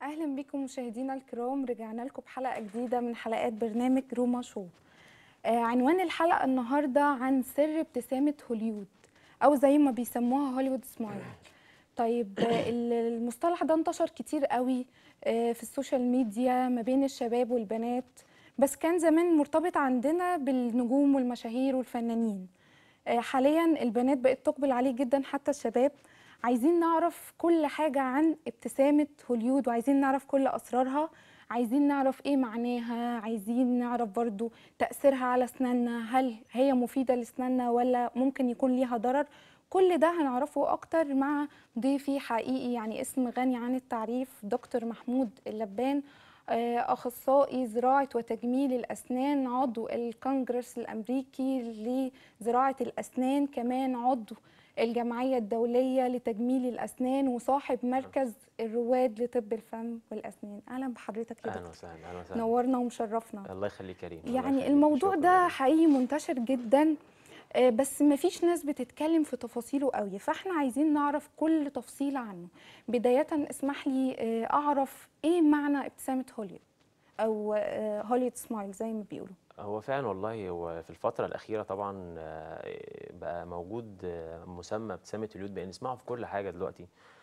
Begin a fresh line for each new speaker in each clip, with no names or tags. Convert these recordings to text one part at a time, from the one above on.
اهلا بكم مشاهدينا الكرام رجعنا لكم بحلقه جديده من حلقات برنامج روما شو آه عنوان الحلقه النهارده عن سر ابتسامه هوليود او زي ما بيسموها هوليوود سمايل طيب آه، ال- المصطلح ده انتشر كتير قوي آه، في السوشيال ميديا ما بين الشباب والبنات بس كان زمان مرتبط عندنا بالنجوم والمشاهير والفنانين آه، حاليا البنات بقت تقبل عليه جدا حتى الشباب عايزين نعرف كل حاجة عن ابتسامة هوليود وعايزين نعرف كل أسرارها عايزين نعرف ايه معناها عايزين نعرف برضو تأثيرها على أسناننا هل هي مفيدة لأسناننا ولا ممكن يكون ليها ضرر كل ده هنعرفه أكتر مع ضيفي حقيقي يعني اسم غني عن التعريف دكتور محمود اللبان آه، أخصائي زراعة وتجميل الأسنان عضو الكونجرس الأمريكي لزراعة الأسنان كمان عضو الجمعية الدولية لتجميل الأسنان وصاحب مركز الرواد لطب الفم والأسنان أهلا بحضرتك يا
اهلا
دكتور
وسهلا اهلا وسهلا
نورنا ومشرفنا
الله يخليك كريم الله
يعني
يخليك.
الموضوع
شكراً
ده
ليك.
حقيقي منتشر جدا آه، بس مفيش ناس بتتكلم في تفاصيله قوي فاحنا عايزين نعرف كل تفصيل عنه بداية اسمح لي آه، أعرف إيه معنى ابتسامة هوليود أو آه، هوليود سمايل زي ما بيقولوا
هو فعلا والله هو في الفترة الأخيرة طبعا آه، بقى موجود آه، مسمى ابتسامة اليود بقى نسمعه في كل حاجة دلوقتي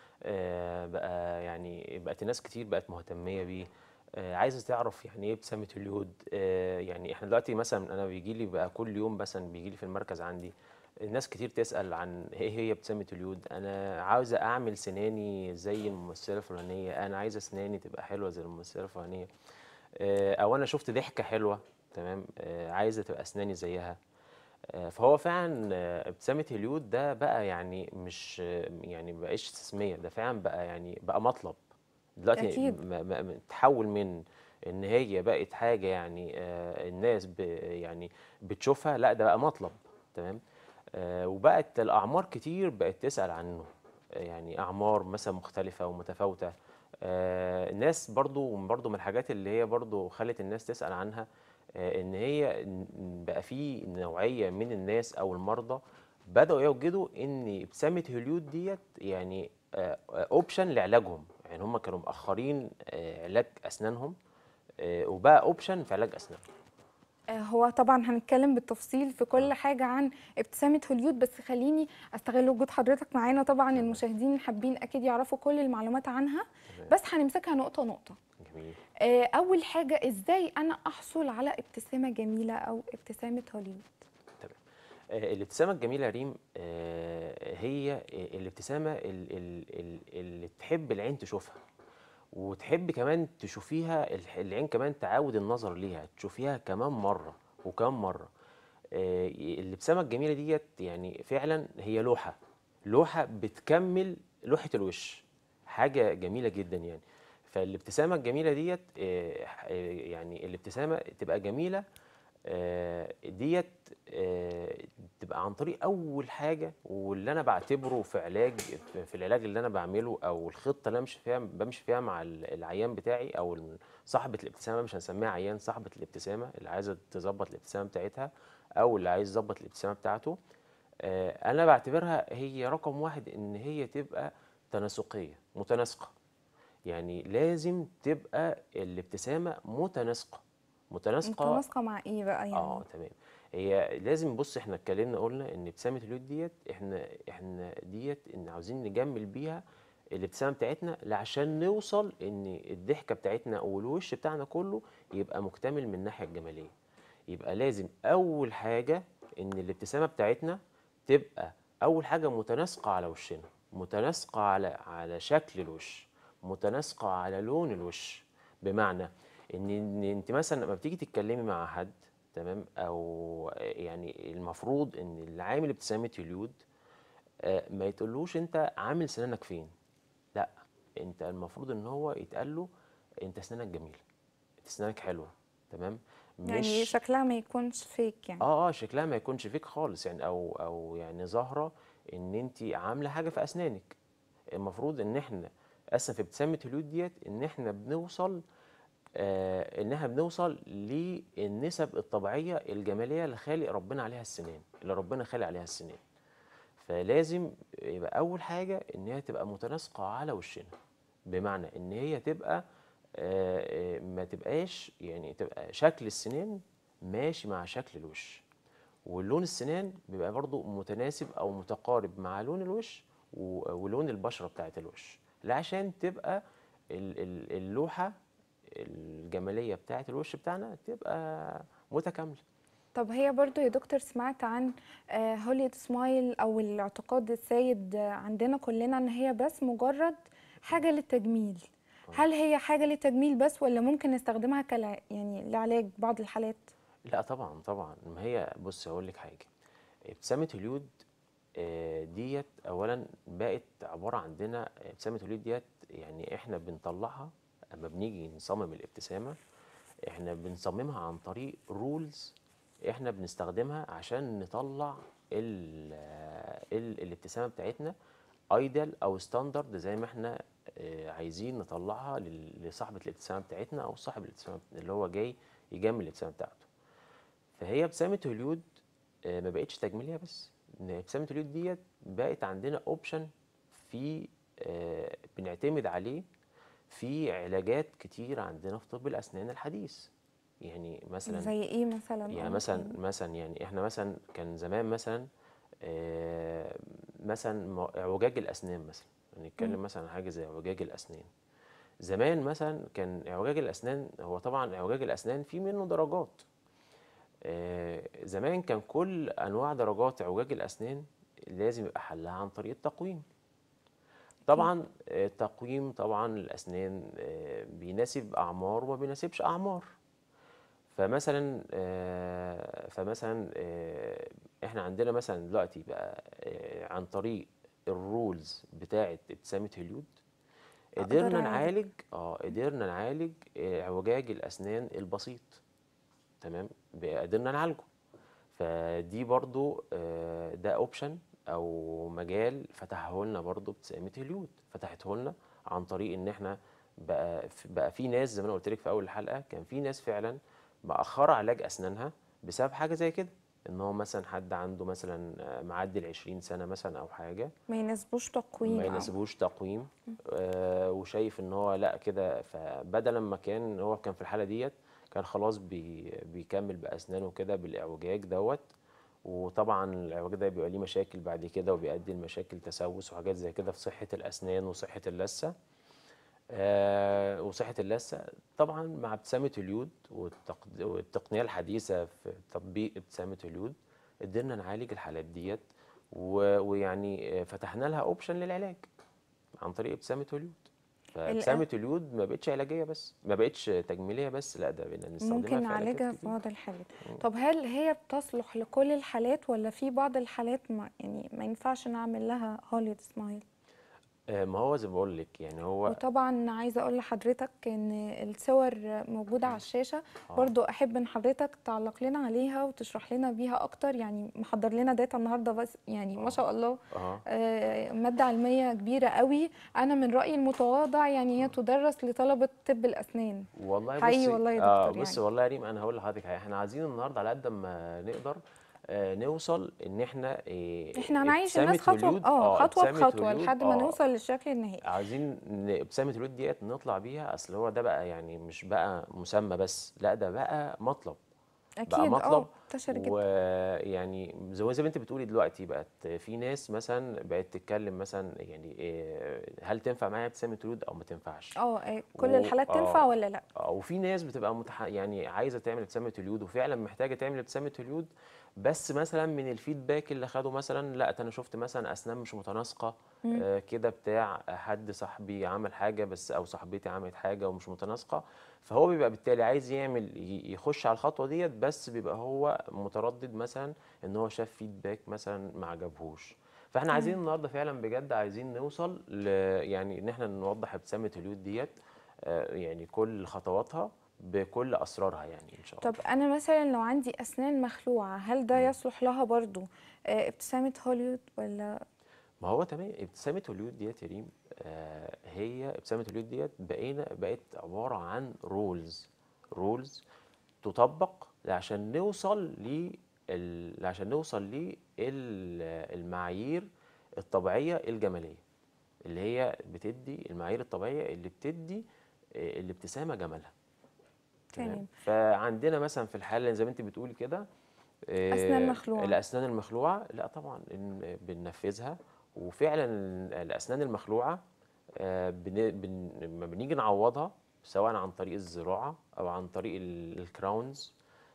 آه، بقى يعني بقت ناس كتير بقت مهتمية بيه آه، عايزة تعرف يعني ايه ابتسامة اليود آه، يعني احنا دلوقتي مثلا انا بيجي لي بقى كل يوم مثلا بيجي لي في المركز عندي الناس كتير تسأل عن ايه هي ابتسامة اليود انا عاوزة اعمل سناني زي الممثلة الفلانية انا عايزة اسناني تبقى حلوة زي الممثلة الفلانية آه، او انا شفت ضحكه حلوه تمام آه، عايزه تبقى اسناني زيها آه، فهو فعلا آه، ابتسامه اليود ده بقى يعني مش آه، يعني ما بقاش تسميه ده فعلا بقى يعني بقى مطلب دلوقتي
أكيد.
م- م- م- تحول من ان هي بقت حاجه يعني آه، الناس ب يعني بتشوفها لا ده بقى مطلب تمام آه، وبقت الاعمار كتير بقت تسال عنه آه، يعني اعمار مثلا مختلفه ومتفاوته آه، الناس برضو برضو من الحاجات اللي هي برضو خلت الناس تسال عنها آه، ان هي ن- بقى في نوعيه من الناس او المرضى بداوا يوجدوا ان ابتسامه هوليود ديت يعني اوبشن لعلاجهم يعني هم كانوا مأخرين آه، علاج اسنانهم آه، وبقى اوبشن في علاج اسنانهم
آه، هو طبعا هنتكلم بالتفصيل في كل حاجة عن ابتسامة هوليود بس خليني استغل وجود حضرتك معانا طبعا المشاهدين حابين اكيد يعرفوا كل المعلومات عنها
تمام.
بس هنمسكها نقطة نقطة
جميل
آه، اول حاجة ازاي انا احصل على ابتسامة جميلة او ابتسامة هوليود
تمام آه، الابتسامة الجميلة يا ريم آه، هي آه، الابتسامة ال- ال- ال- اللي تحب العين تشوفها وتحب كمان تشوفيها الح- العين كمان تعود النظر ليها تشوفيها كمان مرة وكمان مرة آه، الابتسامة الجميلة ديت يعني فعلا هي لوحة لوحة بتكمل لوحة الوش حاجة جميلة جدا يعني فالابتسامة الجميلة ديت آه، آه، يعني الابتسامة تبقى جميلة آه، ديت آه، تبقى عن طريق اول حاجه واللي انا بعتبره في علاج في في العلاج اللي انا بعمله او الخطه اللي انا بمشي فيها بمشي فيها مع ال- العيان بتاعي او ال- صاحبه الابتسامه مش هنسميها عيان صاحبه الابتسامه اللي عايزه تظبط الابتسامه بتاعتها او اللي عايز يظبط الابتسامه بتاعته آه، انا بعتبرها هي رقم واحد ان هي تبقى تناسقيه متناسقه يعني لازم تبقى الابتسامه متناسقه متناسقه
متناسقة مع ايه بقى يعني
اه تمام هي لازم بص احنا اتكلمنا قلنا ان ابتسامه اليود ديت احنا احنا ديت ان عاوزين نجمل بيها الابتسامه بتاعتنا عشان نوصل ان الضحكه بتاعتنا والوش بتاعنا كله يبقى مكتمل من الناحيه الجماليه يبقى لازم اول حاجه ان الابتسامه بتاعتنا تبقى اول حاجه متناسقه على وشنا متناسقه على على شكل الوش متناسقه على لون الوش بمعنى ان إن انت مثلا لما بتيجي تتكلمي مع حد تمام او يعني المفروض ان اللي عامل ابتسامه اليود آه، ما يتقولوش انت عامل سنانك فين لا انت المفروض ان هو يتقال له انت سنانك جميله انت سنانك حلوه تمام
يعني شكلها ما يكونش فيك يعني
اه اه شكلها ما يكونش فيك خالص يعني او او يعني ظاهره ان انت عامله حاجه في اسنانك المفروض ان احنا اصلا في ابتسامه اليود ديت ان احنا بنوصل آه ان احنا بنوصل للنسب الطبيعيه الجماليه اللي خالق ربنا عليها السنان اللي ربنا خالق عليها السنان فلازم يبقى اول حاجه ان هي تبقى متناسقه على وشنا بمعنى ان هي تبقى آه، آه، ما تبقاش يعني تبقى شكل السنان ماشي مع شكل الوش واللون السنان بيبقى برضو متناسب او متقارب مع لون الوش و- ولون البشره بتاعت الوش لا عشان تبقى ال- ال- اللوحه الجماليه بتاعت الوش بتاعنا تبقى متكامله
طب هي برضو يا دكتور سمعت عن آه، هوليود سمايل او الاعتقاد السائد آه، عندنا كلنا ان هي بس مجرد حاجة للتجميل هل هي حاجة للتجميل بس ولا ممكن نستخدمها كلا يعني لعلاج بعض الحالات
لا طبعا طبعا ما هي بص هقول لك حاجه ابتسامه اليود آه، ديت اولا بقت عباره عندنا ابتسامه اليود ديت يعني احنا بنطلعها اما بنيجي نصمم الابتسامه احنا بنصممها عن طريق رولز احنا بنستخدمها عشان نطلع ال ال الابتسامه بتاعتنا ايدل او ستاندرد زي ما احنا آه، عايزين نطلعها لل- لصاحبه الابتسامه بتاعتنا او صاحب الابتسامه اللي هو جاي يجمل الابتسامه بتاعته فهي ابتسامه هوليود آه، ما بقتش تجميليه بس إن ابتسامه هوليود ديت بقت عندنا اوبشن في آه، بنعتمد عليه في علاجات كتير عندنا في طب الاسنان الحديث يعني مثلا
زي ايه مثلا
يعني
أو
مثلا مثلا يعني احنا مثلا كان زمان مثلا آه، مثلا مو- اعوجاج الاسنان مثلا نتكلم مثلا عن حاجه زي اعوجاج الاسنان زمان مثلا كان اعوجاج الاسنان هو طبعا اعوجاج الاسنان في منه درجات آه، زمان كان كل انواع درجات اعوجاج الاسنان لازم يبقى حلها عن طريق التقويم طبعا آه، التقويم طبعا الاسنان آه، بيناسب اعمار وما بيناسبش اعمار فمثلا آه، فمثلا آه، احنا عندنا مثلا دلوقتي بقى آه، عن طريق الرولز بتاعه ابتسامه هوليود
أقدر
قدرنا
أعالج.
نعالج اه قدرنا نعالج آه، اعوجاج الاسنان البسيط تمام بقى قدرنا نعالجه فدي برضو آه، ده اوبشن او مجال فتحه لنا برضو ابتسامه هوليود فتحته لنا عن طريق ان احنا بقى في بقى في ناس زي ما انا قلت لك في اول الحلقه كان في ناس فعلا مأخرة علاج اسنانها بسبب حاجه زي كده ان هو مثلا حد عنده مثلا آه، معدي ال 20 سنه مثلا او حاجه
ما يناسبوش تقويم
ما
أو-
يناسبوش تقويم آه وشايف ان هو لا كده فبدل ما كان هو كان في الحاله ديت كان خلاص بي بيكمل باسنانه كده بالاعوجاج دوت وطبعا الاعوجاج ده بيبقى ليه مشاكل بعد كده وبيؤدي لمشاكل تسوس وحاجات زي كده في صحه الاسنان وصحه اللثه آه وصحه اللثه طبعا مع ابتسامه اليود والتق- والتقنيه الحديثه في تطبيق ابتسامه اليود قدرنا نعالج الحالات ديت و- ويعني آه، فتحنا لها اوبشن للعلاج عن طريق ابتسامه اليود فابتسامه اليود ما بقتش علاجيه بس ما بقتش تجميليه بس لا ده بقينا نستخدمها
ممكن
في علاجات
نعالجها في
كتير.
بعض الحالات طب هل هي بتصلح لكل الحالات ولا في بعض الحالات ما يعني ما ينفعش نعمل لها هوليود سمايل
آه، ما هو زي ما بقول لك يعني هو
وطبعا عايزه اقول لحضرتك ان الصور موجوده على الشاشه برضو احب ان حضرتك تعلق لنا عليها وتشرح لنا بيها اكتر يعني محضر لنا داتا النهارده بس يعني ما شاء الله
اه
آه، ماده علميه كبيره قوي انا من رايي المتواضع يعني هي تدرس لطلبه طب الاسنان
والله
حقيقي
بصي
والله يا
آه
دكتور
بصي
يعني.
والله يا ريم انا هقول لحضرتك حاجه احنا عايزين النهارده على قد ما نقدر آه نوصل ان احنا آه
احنا هنعيش الناس
ابتسامة
خطوه
هوليود-
اه خطوه
ابتسامة
بخطوه
هوليود،
لحد ما
آه،
نوصل للشكل النهائي
عايزين ن- ابتسامة الولود ديت نطلع بيها اصل هو ده بقى يعني مش بقى مسمى بس لا ده بقى مطلب
اكيد
بقى
اه
مطلب
انتشر جدا
ويعني زي زي ما انت بتقولي دلوقتي بقت في ناس مثلا بقت تتكلم مثلا يعني إيه، هل تنفع معايا ابتسامة ولود او ما تنفعش
اه آه، كل
و-
الحالات
آه.
تنفع ولا لا
اه وفي ناس بتبقى متح... يعني عايزه تعمل ابتسامه اليود وفعلا محتاجه تعمل ابتسامه اليود بس مثلا من الفيدباك اللي خده مثلا لا ده انا شفت مثلا اسنان مش متناسقه آه كده بتاع حد صاحبي عمل حاجه بس او صاحبتي عملت حاجه ومش متناسقه فهو بيبقى بالتالي عايز يعمل ي- يخش على الخطوه ديت بس بيبقى هو متردد مثلا ان هو شاف فيدباك مثلا ما عجبهوش فاحنا عايزين النهارده فعلا بجد عايزين نوصل ل يعني ان احنا نوضح ابتسامه اليود ديت آه، يعني كل خطواتها بكل اسرارها يعني ان شاء الله
طب انا مثلا لو عندي اسنان مخلوعه هل ده يصلح لها برضو آه، ابتسامه هوليوود ولا
ما هو تمام ابتسامه هوليود ديت يا ريم آه هي ابتسامه هوليود ديت بقينا بقت عباره عن رولز رولز تطبق عشان نوصل ل عشان نوصل للمعايير الطبيعيه الجماليه اللي هي بتدي المعايير الطبيعيه اللي بتدي آه، الابتسامه جمالها
تمام.
فعندنا مثلا في الحاله زي ما انت بتقولي كده آه،
أسنان مخلوعة.
الاسنان المخلوعه لا طبعا إن- بننفذها وفعلا الاسنان المخلوعه آه، بن... بن... لما بنيجي نعوضها سواء عن طريق الزراعه او عن طريق ال- الكراونز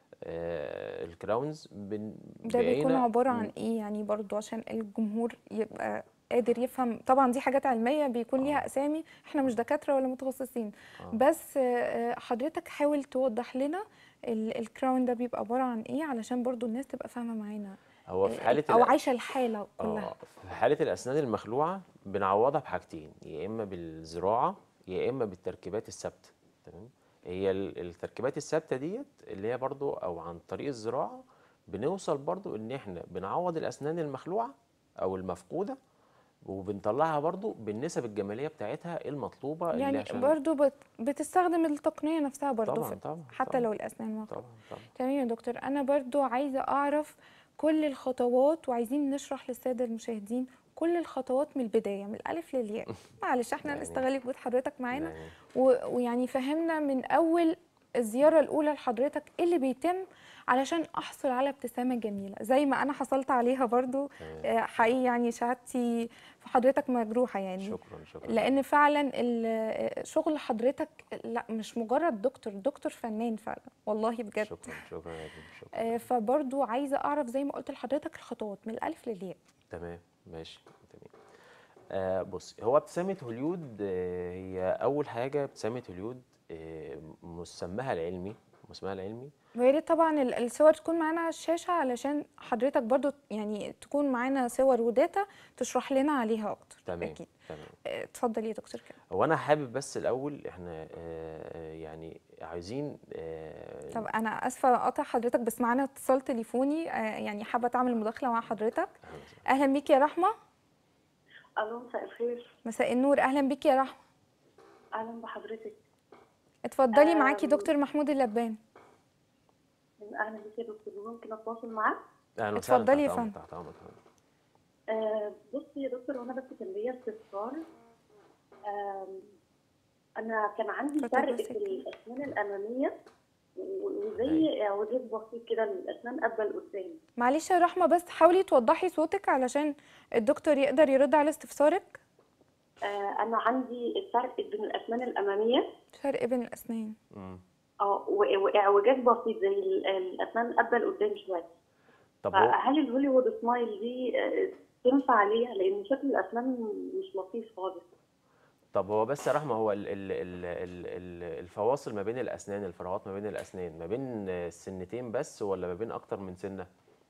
آه، الكراونز بن...
ده بيكون
بقينا
عبارة عن ايه يعني برضو عشان الجمهور يبقى قادر يفهم طبعا دي حاجات علمية بيكون ليها أسامي احنا مش دكاترة ولا متخصصين
آه.
بس آه، حضرتك حاول توضح لنا ال- الكراون ده بيبقى عبارة عن ايه علشان برضو الناس تبقى فاهمة معانا
هو في حاله
او
الأ-
عايشة الحالة كلها
اه في حالة الأسنان المخلوعة بنعوضها بحاجتين يا إما بالزراعة يا إما بالتركيبات الثابتة تمام هي ال- التركيبات الثابتة ديت اللي هي برضو أو عن طريق الزراعة بنوصل برضو إن إحنا بنعوض الأسنان المخلوعة أو المفقودة وبنطلعها برضو بالنسب الجمالية بتاعتها المطلوبة اللي
يعني
عشان
برضو بت- بتستخدم التقنية نفسها برضو
طبعا
في
طبعا
حتى
طبعا
لو الأسنان مخلوعة
طبعا طبعا
تمام يا دكتور انا برضو عايزه اعرف كل الخطوات وعايزين نشرح للساده المشاهدين كل الخطوات من البدايه من الالف للياء معلش احنا
يعني-
نستغل وجود حضرتك معانا
يعني
و- ويعني فهمنا من اول الزياره الاولى لحضرتك ايه اللي بيتم علشان احصل على ابتسامه جميله زي ما انا حصلت عليها برضو
تمام.
آه، حقيقي يعني شهادتي في حضرتك مجروحه يعني
شكرا شكرا
لان فعلا ال- شغل حضرتك لا مش مجرد دكتور دكتور فنان فعلا والله بجد
شكرا شكرا يا فندم، شكرا
آه، فبرضو عايزه اعرف زي ما قلت لحضرتك الخطوات من الالف للياء
تمام ماشي تمام آه بص هو ابتسامة هوليود آه هي أول حاجة ابتسامة هوليود آه مسماها العلمي مسماها العلمي
ويا ريت طبعا ال- الصور تكون معانا على الشاشه علشان حضرتك برضو يعني تكون معانا صور وداتا تشرح لنا عليها اكتر
تمام
اكيد
تمام
آه، اتفضل يا دكتور كده
هو أنا حابب بس الأول إحنا آه آه، يعني عايزين آه
طب انا اسفه اقطع حضرتك بس معانا اتصال تليفوني آه، يعني حابه تعمل مداخله مع حضرتك اهلا بيك يا رحمه
الو مساء الخير
مساء النور اهلا بيك يا رحمه
اهلا بحضرتك
اتفضلي معاكي
آم،
دكتور محمود اللبان
اهلا بك يا دكتور ممكن اتواصل معاك
أهلا وسهلا
اتفضلي يا
تحت أمرك،
فندم.
تحت أمرك، تحت أمرك.
آه بصي يا دكتور وانا بس كان ليا استفسار آم، انا كان عندي
اتفضلي
فرق
بس
في
كده.
الاسنان الاماميه و- وزي اعوجاج بسيط كده الاسنان قبل لقدام
معلش يا رحمه بس حاولي توضحي صوتك علشان الدكتور يقدر يرد على استفسارك
آه انا عندي الفرق بين الاسنان الاماميه
فرق بين الاسنان
مم.
اه و- واعوجاج بسيط زي ال- الاسنان قبل لقدام شويه
طب هو
فهل الهوليوود سمايل دي آه، تنفع عليها لان شكل الاسنان مش لطيف خالص
طب هو بس يا رحمة هو ال ال ال ال ال الفواصل ما بين الأسنان الفراغات ما بين الأسنان ما بين السنتين بس ولا ما بين أكتر من سنة؟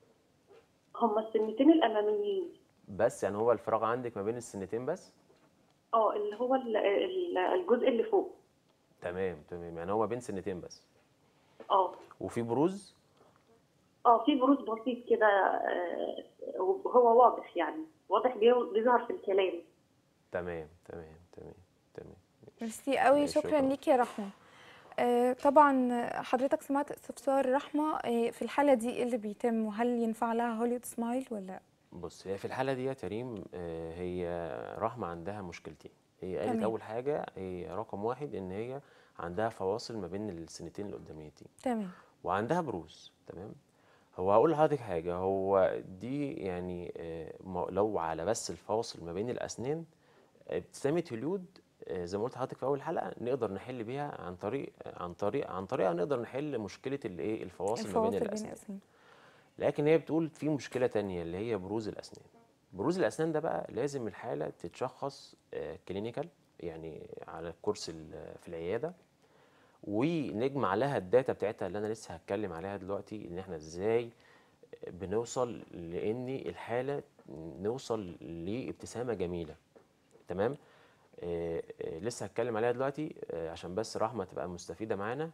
هما السنتين الاماميين
بس يعني هو الفراغ عندك ما بين السنتين بس؟
اه اللي هو ال- ال- الجزء اللي فوق
تمام تمام يعني هو ما بين سنتين بس
اه
وفي بروز
اه في بروز بسيط كده آه، هو واضح يعني واضح بي- بيظهر في الكلام
تمام تمام تمام تمام
ميرسي قوي
ماشي،
شكرا
شكراً.
ليك يا رحمه آه، طبعا حضرتك سمعت استفسار رحمه آه، في الحاله دي ايه اللي بيتم وهل ينفع لها هوليود سمايل ولا
بص هي في الحالة دي يا ريم آه، هي رحمة عندها مشكلتين هي قالت
تمام.
أول حاجة هي رقم واحد إن هي عندها فواصل ما بين السنتين القداميتين
تمام
وعندها بروز تمام هو هقول لحضرتك حاجة هو دي يعني آه، ما- لو على بس الفواصل ما بين الأسنان ابتسامة هوليود آه، زي ما قلت لحضرتك في أول حلقة نقدر نحل بيها عن طريق عن طريق عن طريقة نقدر نحل مشكلة الإيه الفواصل ما بين
الفواصل بين
الأسنان
الاسنان
لكن هي بتقول في مشكلة تانية اللي هي بروز الأسنان بروز الأسنان ده بقى لازم الحالة تتشخص كلينيكال يعني على الكورس ال- في العيادة ونجمع لها الداتا بتاعتها اللي أنا لسه هتكلم عليها دلوقتي إن إحنا إزاي بنوصل لأن الحالة نوصل لابتسامة جميلة تمام آه، آه، لسه هتكلم عليها دلوقتي آه، عشان بس رحمة تبقى مستفيدة معانا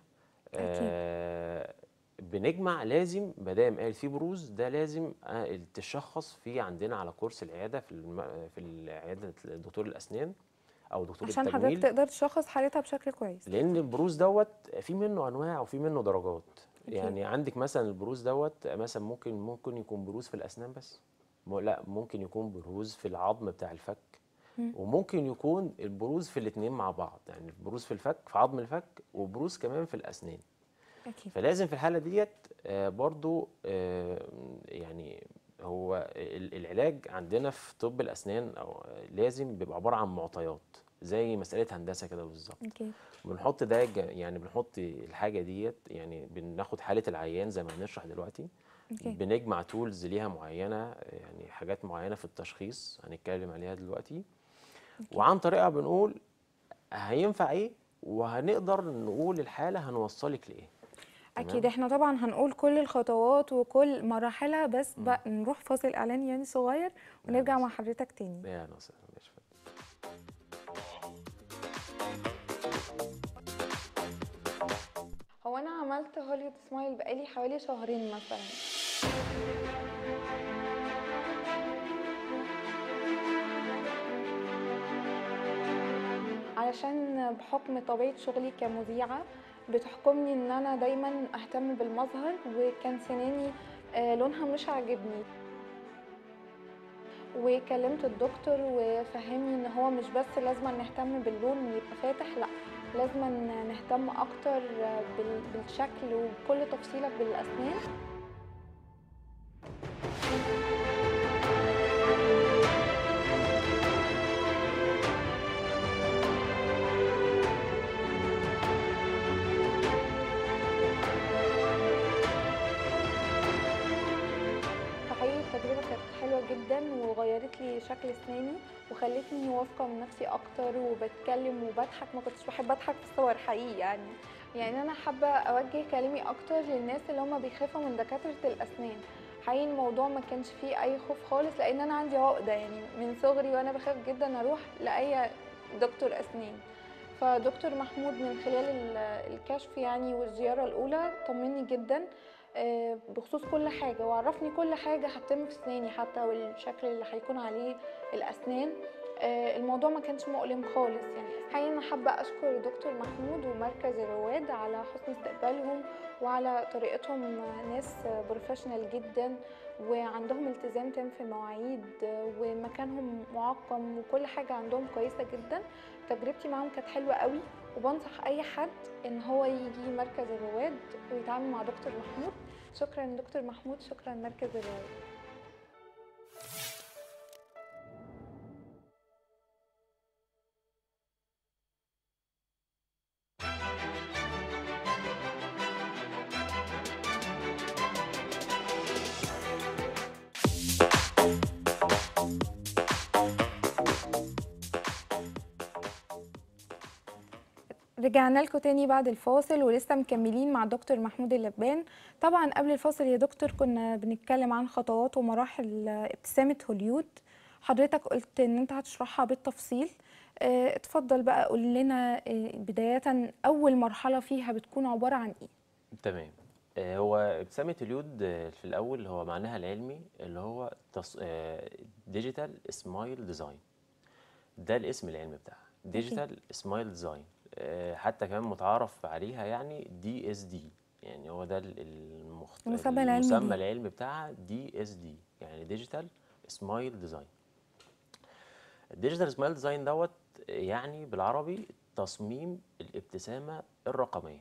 آه، بنجمع لازم ما دام قال في بروز ده لازم آه، تشخص في عندنا على كورس العياده في الم... في العياده دكتور الاسنان او دكتور
عشان حضرتك
التجميل
تقدر تشخص حالتها بشكل كويس
لان البروز دوت في منه انواع وفي منه درجات يعني عندك مثلا البروز دوت مثلا ممكن ممكن يكون بروز في الاسنان بس م- لا ممكن يكون بروز في العظم بتاع الفك وممكن يكون البروز في الاثنين مع بعض يعني البروز في الفك في عظم الفك وبروز كمان في الاسنان
اكيد
فلازم في الحاله ديت آه، برضو آه، يعني هو ال- العلاج عندنا في طب الاسنان او لازم بيبقى عباره عن معطيات زي مساله هندسه كده بالظبط
اكيد
بنحط ده ج- يعني بنحط الحاجه ديت يعني بناخد حاله العيان زي ما هنشرح دلوقتي
اوكي
بنجمع تولز ليها معينه يعني حاجات معينه في التشخيص هنتكلم عليها دلوقتي وعن طريقها بنقول هينفع ايه وهنقدر نقول الحاله هنوصلك لايه
اكيد
تمام؟
احنا طبعا هنقول كل الخطوات وكل مراحلها بس بقى نروح فاصل اعلاني يعني صغير ونرجع مع حضرتك تاني
يا ناصر ماشي
هو انا عملت هوليوود سمايل بقالي حوالي شهرين مثلا علشان بحكم طبيعة شغلي كمذيعة بتحكمني ان انا دايما اهتم بالمظهر وكان سناني آه، لونها مش عاجبني وكلمت الدكتور وفهمني ان هو مش بس لازم نهتم باللون ويبقى فاتح لا لازم نهتم اكتر بال- بالشكل وكل تفصيلة بالاسنان فحقيقي التجربة كانت حلوة جدا وغيرت لي شكل اسناني وخلتني واثقة من نفسي اكتر وبتكلم وبضحك ما كنتش بحب اضحك في الصور حقيقي يعني يعني انا حابة اوجه كلامي اكتر للناس اللي هم بيخافوا من دكاترة الاسنان حقيقي الموضوع ما كانش فيه اي خوف خالص لان انا عندي عقدة يعني من صغري وانا بخاف جدا اروح لاي دكتور اسنان فدكتور محمود من خلال ال- الكشف يعني والزيارة الأولى طمني جدا آه، بخصوص كل حاجة وعرفني كل حاجة هتتم في سناني حتى والشكل اللي هيكون عليه الأسنان آه، الموضوع ما كانش مؤلم خالص يعني حقيقة أنا حابة أشكر دكتور محمود ومركز الرواد على حسن استقبالهم وعلى طريقتهم ناس بروفيشنال جدا وعندهم التزام تام في المواعيد آه، ومكانهم معقم وكل حاجة عندهم كويسة جدا تجربتي معاهم كانت حلوة قوي وبنصح أي حد إن هو يجي مركز الرواد ويتعامل مع دكتور محمود شكرا دكتور محمود شكرا مركز الرواد رجعنا لكم تاني بعد الفاصل ولسه مكملين مع دكتور محمود اللبان طبعا قبل الفاصل يا دكتور كنا بنتكلم عن خطوات ومراحل ابتسامة هوليود حضرتك قلت ان انت هتشرحها بالتفصيل اه، اتفضل بقى قول لنا اه، بداية اول مرحلة فيها بتكون عبارة عن ايه
تمام آه، هو ابتسامة اليود آه، في الأول هو معناها العلمي اللي هو ديجيتال سمايل ديزاين ده الاسم العلمي بتاعها ديجيتال سمايل ديزاين حتى كمان متعارف عليها يعني دي اس دي يعني هو ده ال- المخت...
المسمى العلمي
المسمى
ليه.
العلمي بتاعها دي اس دي يعني ديجيتال سمايل ديزاين الديجيتال سمايل ديزاين دوت يعني بالعربي تصميم الابتسامة الرقمية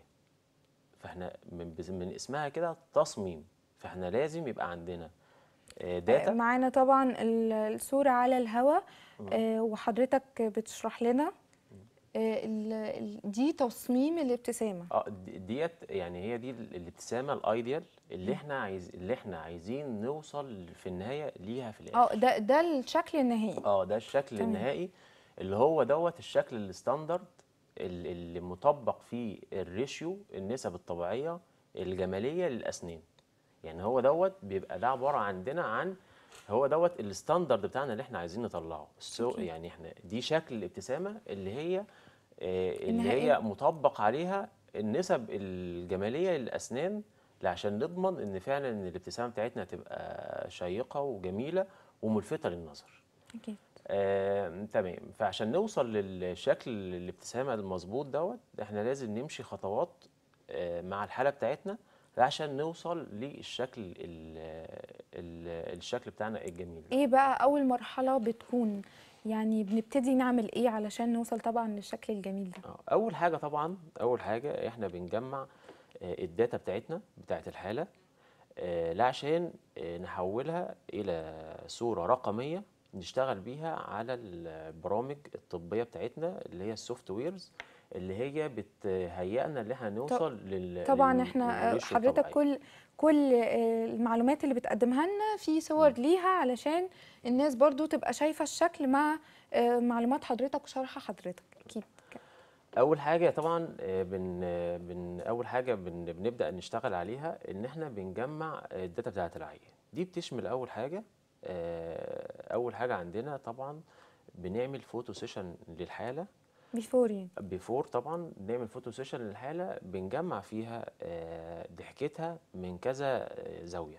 فاحنا من, بز- من اسمها كده تصميم فاحنا لازم يبقى عندنا آه،
اه،
داتا
معانا طبعا ال- الصورة على الهوا اه، وحضرتك بتشرح لنا اه، ال- ال- دي تصميم الابتسامة
اه دي- ديت يعني هي دي ال- الابتسامه الايديال اللي احنا عايز اللي احنا عايزين نوصل في النهايه ليها في الاخر
اه ده ده الشكل النهائي
اه ده الشكل
تمام.
النهائي اللي هو دوت الشكل الستاندرد ال- اللي مطبق فيه الريشيو النسب الطبيعيه الجماليه للاسنان يعني هو دوت بيبقى ده عباره عندنا عن هو دوت الستاندرد بتاعنا اللي احنا عايزين نطلعه السو
أكيد.
يعني احنا دي شكل الابتسامه اللي هي آه، اللي
النهائية.
هي مطبق عليها النسب الجماليه للاسنان عشان نضمن ان فعلا ان الابتسامه بتاعتنا تبقى شيقه وجميله وملفته للنظر
أكيد
آه، تمام فعشان نوصل للشكل الابتسامه المظبوط دوت احنا لازم نمشي خطوات آه، مع الحاله بتاعتنا عشان نوصل للشكل ال ال الشكل بتاعنا الجميل ده.
ايه بقى اول مرحله بتكون يعني بنبتدي نعمل ايه علشان نوصل طبعا للشكل الجميل ده
آه، اول حاجه طبعا اول حاجه احنا بنجمع آه، الداتا بتاعتنا بتاعت الحاله آه، لا عشان آه، نحولها الى صوره رقميه نشتغل بيها على البرامج الطبيه بتاعتنا اللي هي السوفت ويرز اللي هي بتهيئنا ان احنا نوصل لل
طبعا
لل-
احنا آه،
للوش
حضرتك
الطبيعي.
كل كل آه، المعلومات اللي بتقدمها لنا في صور ليها علشان الناس برضو تبقى شايفة الشكل مع آه، معلومات حضرتك وشرح حضرتك اكيد
اول حاجه طبعا آه، بن آه، بن اول حاجه بن بنبدا نشتغل عليها ان احنا بنجمع آه، الداتا بتاعه العيان دي بتشمل اول حاجه آه، اول حاجه عندنا طبعا بنعمل فوتو سيشن للحاله
بيفور يعني
بيفور طبعا بنعمل فوتو سيشن للحاله بنجمع فيها آه، ضحكتها من كذا آه، زاويه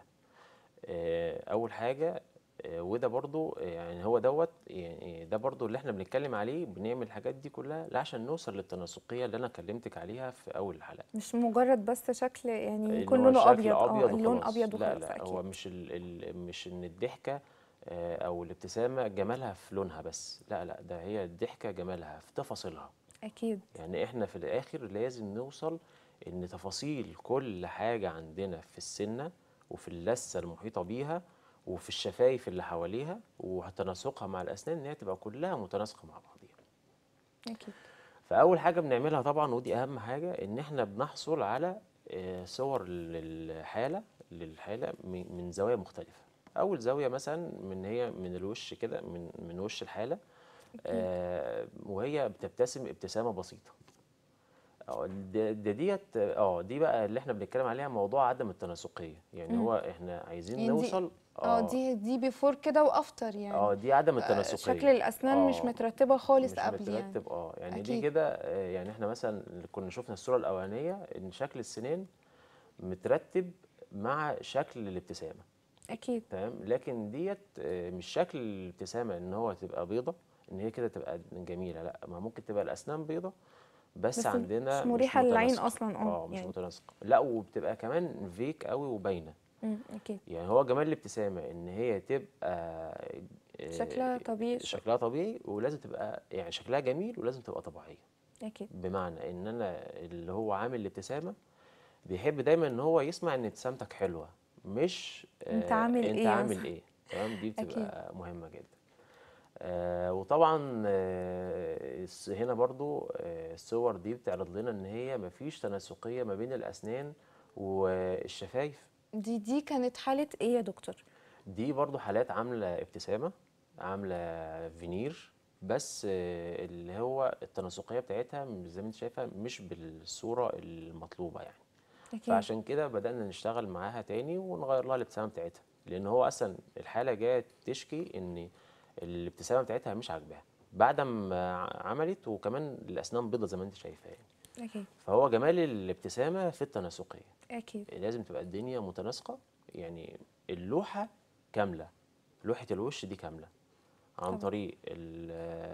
آه، اول حاجه آه، وده برضو آه، يعني هو دوت يعني ده برضو اللي احنا بنتكلم عليه بنعمل الحاجات دي كلها لا عشان نوصل للتناسقيه اللي انا كلمتك عليها في اول الحلقه
مش مجرد بس شكل يعني
إن
يكون
هو
لونه
الشكل
ابيض اه
ابيض
اللون
وخلاص.
ابيض
لا
وخلاص
لا هو
اكيد
مش ال ال مش ان الضحكه آه، او الابتسامه جمالها في لونها بس لا لا ده هي الضحكه جمالها في تفاصيلها
اكيد
يعني احنا في الاخر لازم نوصل ان تفاصيل كل حاجة عندنا في السنة وفي اللثة المحيطة بيها وفي الشفايف اللي حواليها وتناسقها مع الاسنان ان هي تبقى كلها متناسقة مع بعضيها
اكيد
فاول حاجة بنعملها طبعا ودي اهم حاجة ان احنا بنحصل على آه، صور للحالة للحالة من من زوايا مختلفة اول زاوية مثلا من هي من الوش كده من من وش الحالة آه، وهي بتبتسم ابتسامه بسيطه اه ده ده ديت اه دي بقى اللي احنا بنتكلم عليها موضوع عدم التناسقيه يعني
مم.
هو احنا عايزين
يعني دي-
نوصل
اه دي دي بيفور كده وافتر يعني
اه دي عدم
آه،
التناسقيه
شكل الاسنان مش
آه،
مترتبه خالص
مش
قبل يعني
مترتب اه يعني دي
أكيد.
كده آه، يعني احنا مثلا اللي كنا شفنا الصوره الاولانيه ان شكل السنان مترتب مع شكل الابتسامه
اكيد
تمام لكن ديت آه، مش شكل الابتسامه ان هو تبقى بيضه ان هي كده تبقى جميله لا ما ممكن تبقى الاسنان بيضه بس,
بس
عندنا
مش مريحة للعين
متناسقة.
أصلاً، اه،
اه مش
يعني.
متناسقه لا وبتبقى كمان فيك قوي وباينه
مم، اكيد
يعني هو جمال الابتسامه ان هي تبقى آه،
شكلها طبيعي شو-
شكلها طبيعي ولازم تبقى يعني شكلها جميل ولازم تبقى طبيعيه
اكيد
بمعنى ان انا اللي هو عامل الابتسامه بيحب دايما ان هو يسمع ان ابتسامتك حلوه مش
أنت
آه،
عامل
انت
إيه
عامل
مثلاً.
ايه تمام دي
أكيد.
بتبقى مهمه جدا آه وطبعا آه الس- هنا برضو آه الصور دي بتعرض لنا ان هي مفيش تناسقيه ما بين الاسنان والشفايف
دي دي كانت حالة ايه يا دكتور
دي برضو حالات عامله ابتسامه عامله فينير بس آه، اللي هو التناسقيه بتاعتها مش زي ما انت شايفه مش بالصوره المطلوبه يعني
اكيد
فعشان كده بدأنا نشتغل معاها تاني ونغير لها الابتسامة بتاعتها لأن هو أصلا الحالة جاية تشكي إن الابتسامة بتاعتها مش عاجباها بعد ما عملت وكمان الأسنان بيضة زي ما أنت شايفة يعني
اكيد
فهو جمال الابتسامة في التناسقية
اكيد
لازم تبقى الدنيا متناسقة يعني اللوحة كاملة لوحة الوش دي كاملة عن
طبعا.
طريق ال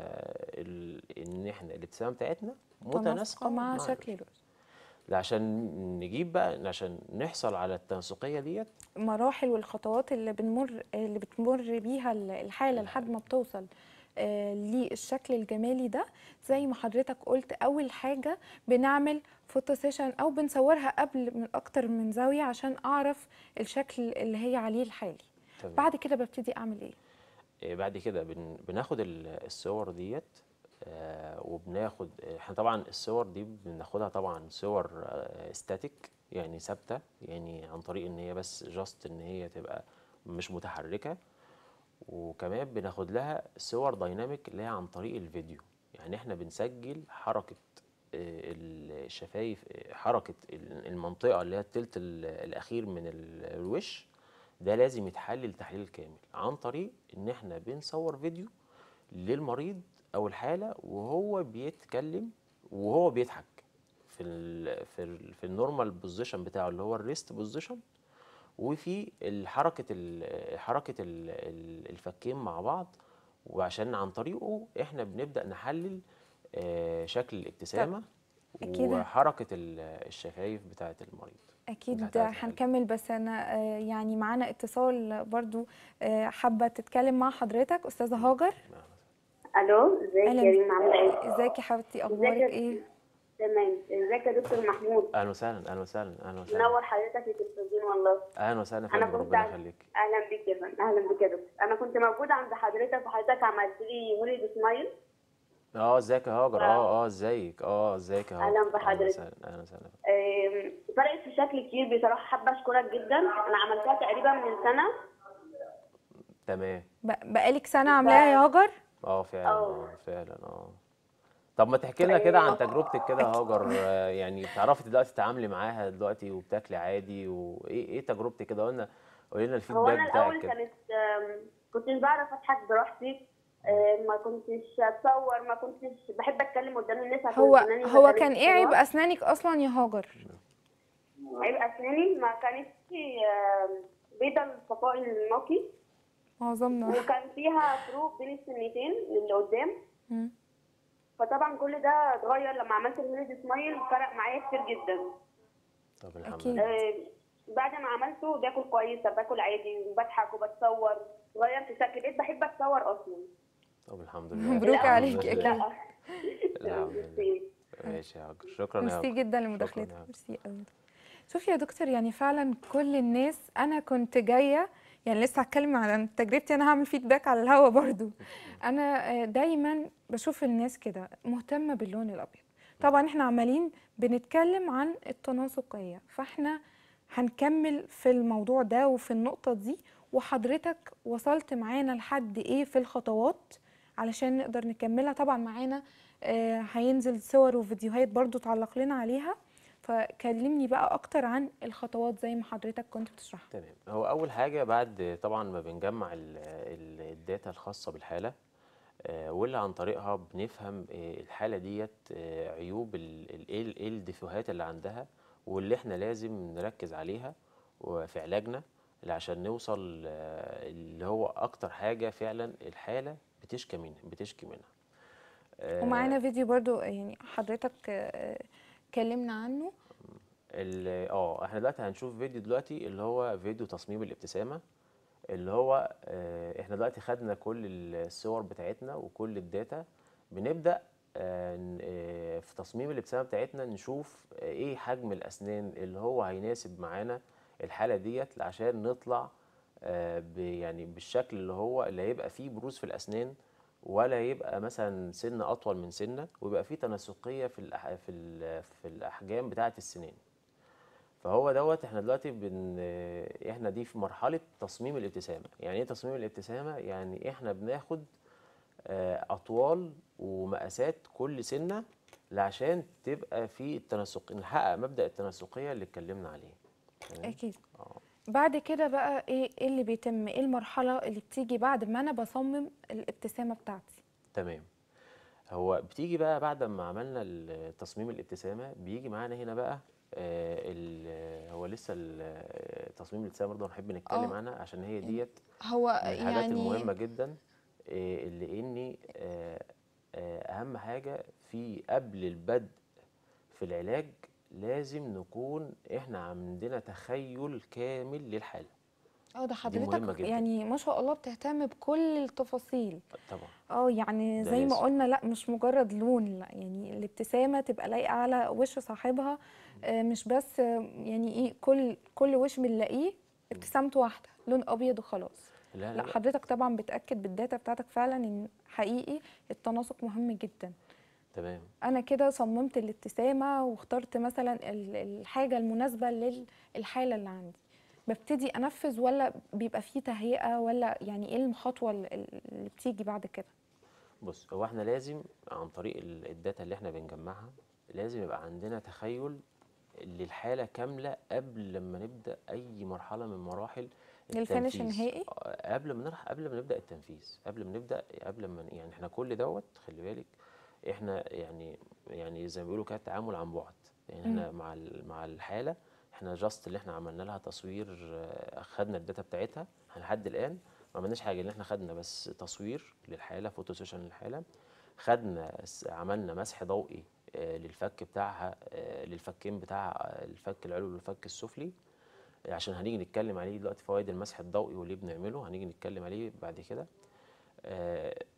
ال إن إحنا الابتسامة بتاعتنا
متناسقة
متناسقة
مع
الوش.
شكل الوش
ده عشان نجيب بقى عشان نحصل على التناسقية ديت
المراحل والخطوات اللي بنمر اللي بتمر بيها ال- الحالة لحد ما بتوصل آه، للشكل الجمالي ده زي ما حضرتك قلت اول حاجة بنعمل فوتو سيشن او بنصورها قبل من اكتر من زاوية عشان اعرف الشكل اللي هي عليه الحالي
تمام.
بعد كده ببتدي اعمل ايه
آه، بعد كده بن بناخد ال- الصور ديت آه، وبناخد احنا طبعا الصور دي بناخدها طبعا صور ستاتيك يعني ثابته يعني عن طريق ان هي بس جاست ان هي تبقى مش متحركه وكمان بناخد لها صور دايناميك اللي هي عن طريق الفيديو يعني احنا بنسجل حركه آه، الشفايف آه، حركه ال- المنطقه اللي هي التلت ال- الاخير من ال- الوش ده لازم يتحلل تحليل كامل عن طريق ان احنا بنصور فيديو للمريض او الحاله وهو بيتكلم وهو بيضحك في ال في ال في النورمال بوزيشن بتاعه اللي هو الريست بوزيشن وفي الحركه ال حركه ال ال الفكين مع بعض وعشان عن طريقه احنا بنبدا نحلل آه، شكل الابتسامه
أكيد.
وحركه ال- الشفايف بتاعه المريض
اكيد
بتاعت الحالة.
هنكمل بس انا آه، يعني معانا اتصال برضو آه، حابه تتكلم مع حضرتك استاذه هاجر
الو ازيك يا
اهلا
ريم عامله ايه
ازيك يا حبيبتي اخبارك
يا-
ايه
تمام ازيك يا دكتور محمود
اهلا وسهلا اهلا وسهلا اهلا وسهلا
منور حضرتك في التلفزيون والله
اهلا وسهلا يا
انا
فندم
كنت
ربنا
عن-
يخليك
اهلا بك يا فندم اهلا بك يا دكتور انا كنت موجوده عند حضرتك وحضرتك عملت لي مولد سمايل
اه ازيك يا هاجر اه اه ازيك اه ازيك يا هاجر
أهلا بحضرتك.
اهلا وسهلا اهلا وسهلا
آم، فرقت في شكل كتير بصراحه حابه اشكرك جدا انا عملتها تقريبا من سنه
تمام
ب- بقالك سنه عاملاها يا هاجر
اه فعلا
اه.
اه فعلا اه طب ما تحكي لنا كده عن تجربتك كده يا هاجر آه، يعني بتعرفي دلوقتي تتعاملي معاها دلوقتي وبتاكلي عادي وايه ايه تجربتك كده قلنا قولي لنا
هو
الفيدباك
انا
بتاعك
الاول
كده
كانت آم، كنتش بعرف اضحك براحتي آم، ما كنتش اتصور ما كنتش بحب اتكلم قدام الناس عشان
هو
سناني ما
هو
كانتش
كان ايه عيب
حلوة.
اسنانك اصلا يا هاجر
عيب اسناني ما كانتش آم، بيضه الصفاء النقي
معظمنا
وكان فيها فروق بين السنتين اللي قدام
مم.
فطبعا كل ده اتغير لما عملت الهيلد سمايل فرق معايا كتير جدا
طب الحمد
أكيد.
لله
آه، بعد ما عملته باكل كويس باكل عادي وبضحك وبتصور غيرت شكلي بقيت بحب اتصور اصلا
طب الحمد لله
مبروك
الحمد
عليك
لله.
أكيد.
لا
الحمد لله ماشي يا هاجر شكرا يا
ميرسي
هاجر
جدا
شكراً
لمداخلتك
يا هاجر.
ميرسي قوي شوفي يا دكتور يعني فعلا كل الناس انا كنت جايه يعني لسه هتكلم عن تجربتي انا هعمل فيدباك على الهوا برضو انا آه، دايما بشوف الناس كده مهتمه باللون الابيض طبعا احنا عمالين بنتكلم عن التناسقيه فاحنا هنكمل في الموضوع ده وفي النقطه دي وحضرتك وصلت معانا لحد ايه في الخطوات علشان نقدر نكملها طبعا معانا آه، هينزل صور وفيديوهات برضو تعلق لنا عليها فكلمني بقى اكتر عن الخطوات زي ما حضرتك كنت بتشرحها
تمام هو اول حاجه بعد طبعا ما بنجمع ال- ال- الداتا الخاصه بالحاله آه، واللي عن طريقها بنفهم آه، الحاله ديت آه، عيوب ال- ال- ايه ال- ايه الديفوهات اللي عندها واللي احنا لازم نركز عليها وفي علاجنا اللي عشان نوصل آه، اللي هو اكتر حاجه فعلا الحاله بتشكي منها بتشكي منها آه،
ومعانا فيديو برضو يعني حضرتك آه، كلمنا عنه
ال- اه احنا دلوقتي هنشوف فيديو دلوقتي اللي هو فيديو تصميم الابتسامة اللي هو آه، احنا دلوقتي خدنا كل الصور بتاعتنا وكل الداتا بنبدأ آه، ن- آه، في تصميم الابتسامة بتاعتنا نشوف آه، ايه حجم الأسنان اللي هو هيناسب معانا الحالة ديت عشان نطلع آه، ب- يعني بالشكل اللي هو اللي هيبقى فيه بروز في الأسنان ولا يبقى مثلا سنة أطول من سنة ويبقى فيه تناسقية في الأح في ال- في الأحجام بتاعة السنان فهو دوت احنا دلوقتي بن احنا دي في مرحله تصميم الابتسامه يعني ايه تصميم الابتسامه يعني احنا بناخد آه، اطوال ومقاسات كل سنه عشان تبقى في التناسق نحقق مبدا التناسقيه اللي اتكلمنا عليه تمام
اكيد
اه
بعد كده بقى ايه ايه اللي بيتم ايه المرحله اللي بتيجي بعد ما انا بصمم الابتسامه بتاعتي
تمام هو بتيجي بقى بعد ما عملنا ال- تصميم الابتسامه بيجي معانا هنا بقى آه، ال- هو لسه ال- تصميم الابتسامه برضه هنحب نتكلم
آه.
عنها عشان هي ديت
هو
من الحاجات
يعني
المهمة جدا آه، اللي اني آه، آه، اهم حاجة في قبل البدء في العلاج لازم نكون احنا عندنا تخيل كامل للحالة
اه ده
دي مهمة
حضرتك
جدا.
يعني ما شاء الله بتهتم بكل التفاصيل
طبعا
اه يعني
ده
زي ما
لازم.
قلنا لا مش مجرد لون لا يعني الابتسامه تبقى لايقه على وش صاحبها آه، مش بس آه، يعني ايه كل كل وش بنلاقيه ابتسامته واحده لون ابيض وخلاص
لا
لا
لا, لا.
حضرتك طبعا بتاكد بالداتا بتاعتك فعلا ان حقيقي التناسق مهم جدا
تمام
انا كده صممت الابتسامه واخترت مثلا ال- الحاجه المناسبه للحاله اللي عندي ببتدي انفذ ولا بيبقى فيه تهيئه ولا يعني ايه الخطوه اللي اللي بتيجي بعد كده
بص هو احنا لازم عن طريق ال- الداتا اللي احنا بنجمعها لازم يبقى عندنا تخيل للحالة كاملة قبل لما نبدأ أي مرحلة من مراحل
للفينش
التنفيذ.
النهائي؟
آه، قبل ما نرح قبل ما نبدأ التنفيذ قبل ما نبدأ قبل ما يعني احنا كل دوت خلي بالك احنا يعني يعني زي ما بيقولوا كده التعامل عن بعد يعني احنا مع ال- مع الحالة احنا جاست اللي احنا عملنا لها تصوير آه، خدنا الداتا بتاعتها احنا لحد الآن ما عملناش حاجة اللي احنا خدنا بس تصوير للحالة فوتو سيشن للحالة خدنا س- عملنا مسح ضوئي آه، للفك بتاعها آه، للفكين بتاع آه، الفك العلوي والفك السفلي آه، عشان هنيجي نتكلم عليه دلوقتي فوائد المسح الضوئي واللي بنعمله هنيجي نتكلم عليه بعد كده آه،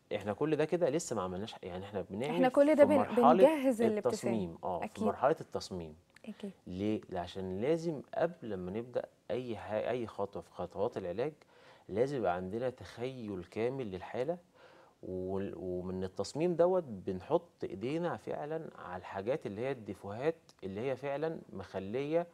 احنا كل ده كده لسه ما عملناش يعني احنا بنعمل
احنا كل ده
في
بن-
مرحلة
بنجهز الابتسام.
التصميم اه في
أكيد.
مرحله التصميم
اكيد
ليه؟ عشان لازم قبل ما نبدأ أي ح- أي خطوة في خطوات العلاج لازم يبقى عندنا تخيل كامل للحالة وال- ومن التصميم دوت بنحط إيدينا فعلا على الحاجات اللي هي الديفوهات اللي هي فعلا مخلية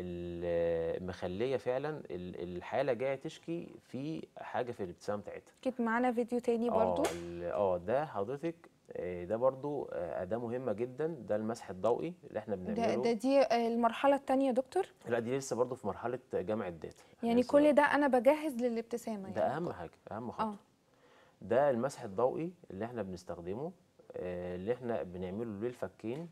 ال- مخلية فعلا ال- الحالة جاية تشكي في حاجة في الابتسامة بتاعتها
اكيد معانا فيديو تاني برضو
اه ال- اه ده حضرتك آه، ده برضو آه، أداة مهمة جدا ده المسح الضوئي اللي احنا
ده,
بنعمله
ده دي آه، المرحله التانية يا دكتور
لا دي لسه برضه في مرحله جمع الداتا إحنا
يعني
لسه
كل ده انا بجهز للابتسامه
ده
يعني
اهم حاجه اهم
اه
خطوه ده المسح الضوئي اللي احنا بنستخدمه آه، اللي احنا بنعمله للفكين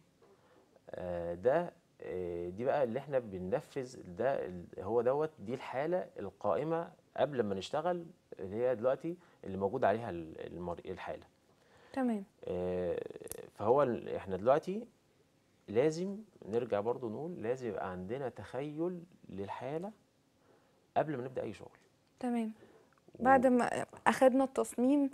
آه، ده آه، دي بقى اللي احنا بننفذ ده ال- هو دوت دي الحاله القائمه قبل ما نشتغل اللي هي دلوقتي اللي موجود عليها ال- المر- الحاله
تمام
آه، فهو ال- احنا دلوقتي لازم نرجع برضو نقول لازم يبقى عندنا تخيل للحالة قبل ما نبدأ أي شغل
تمام
و-
بعد ما اخدنا التصميم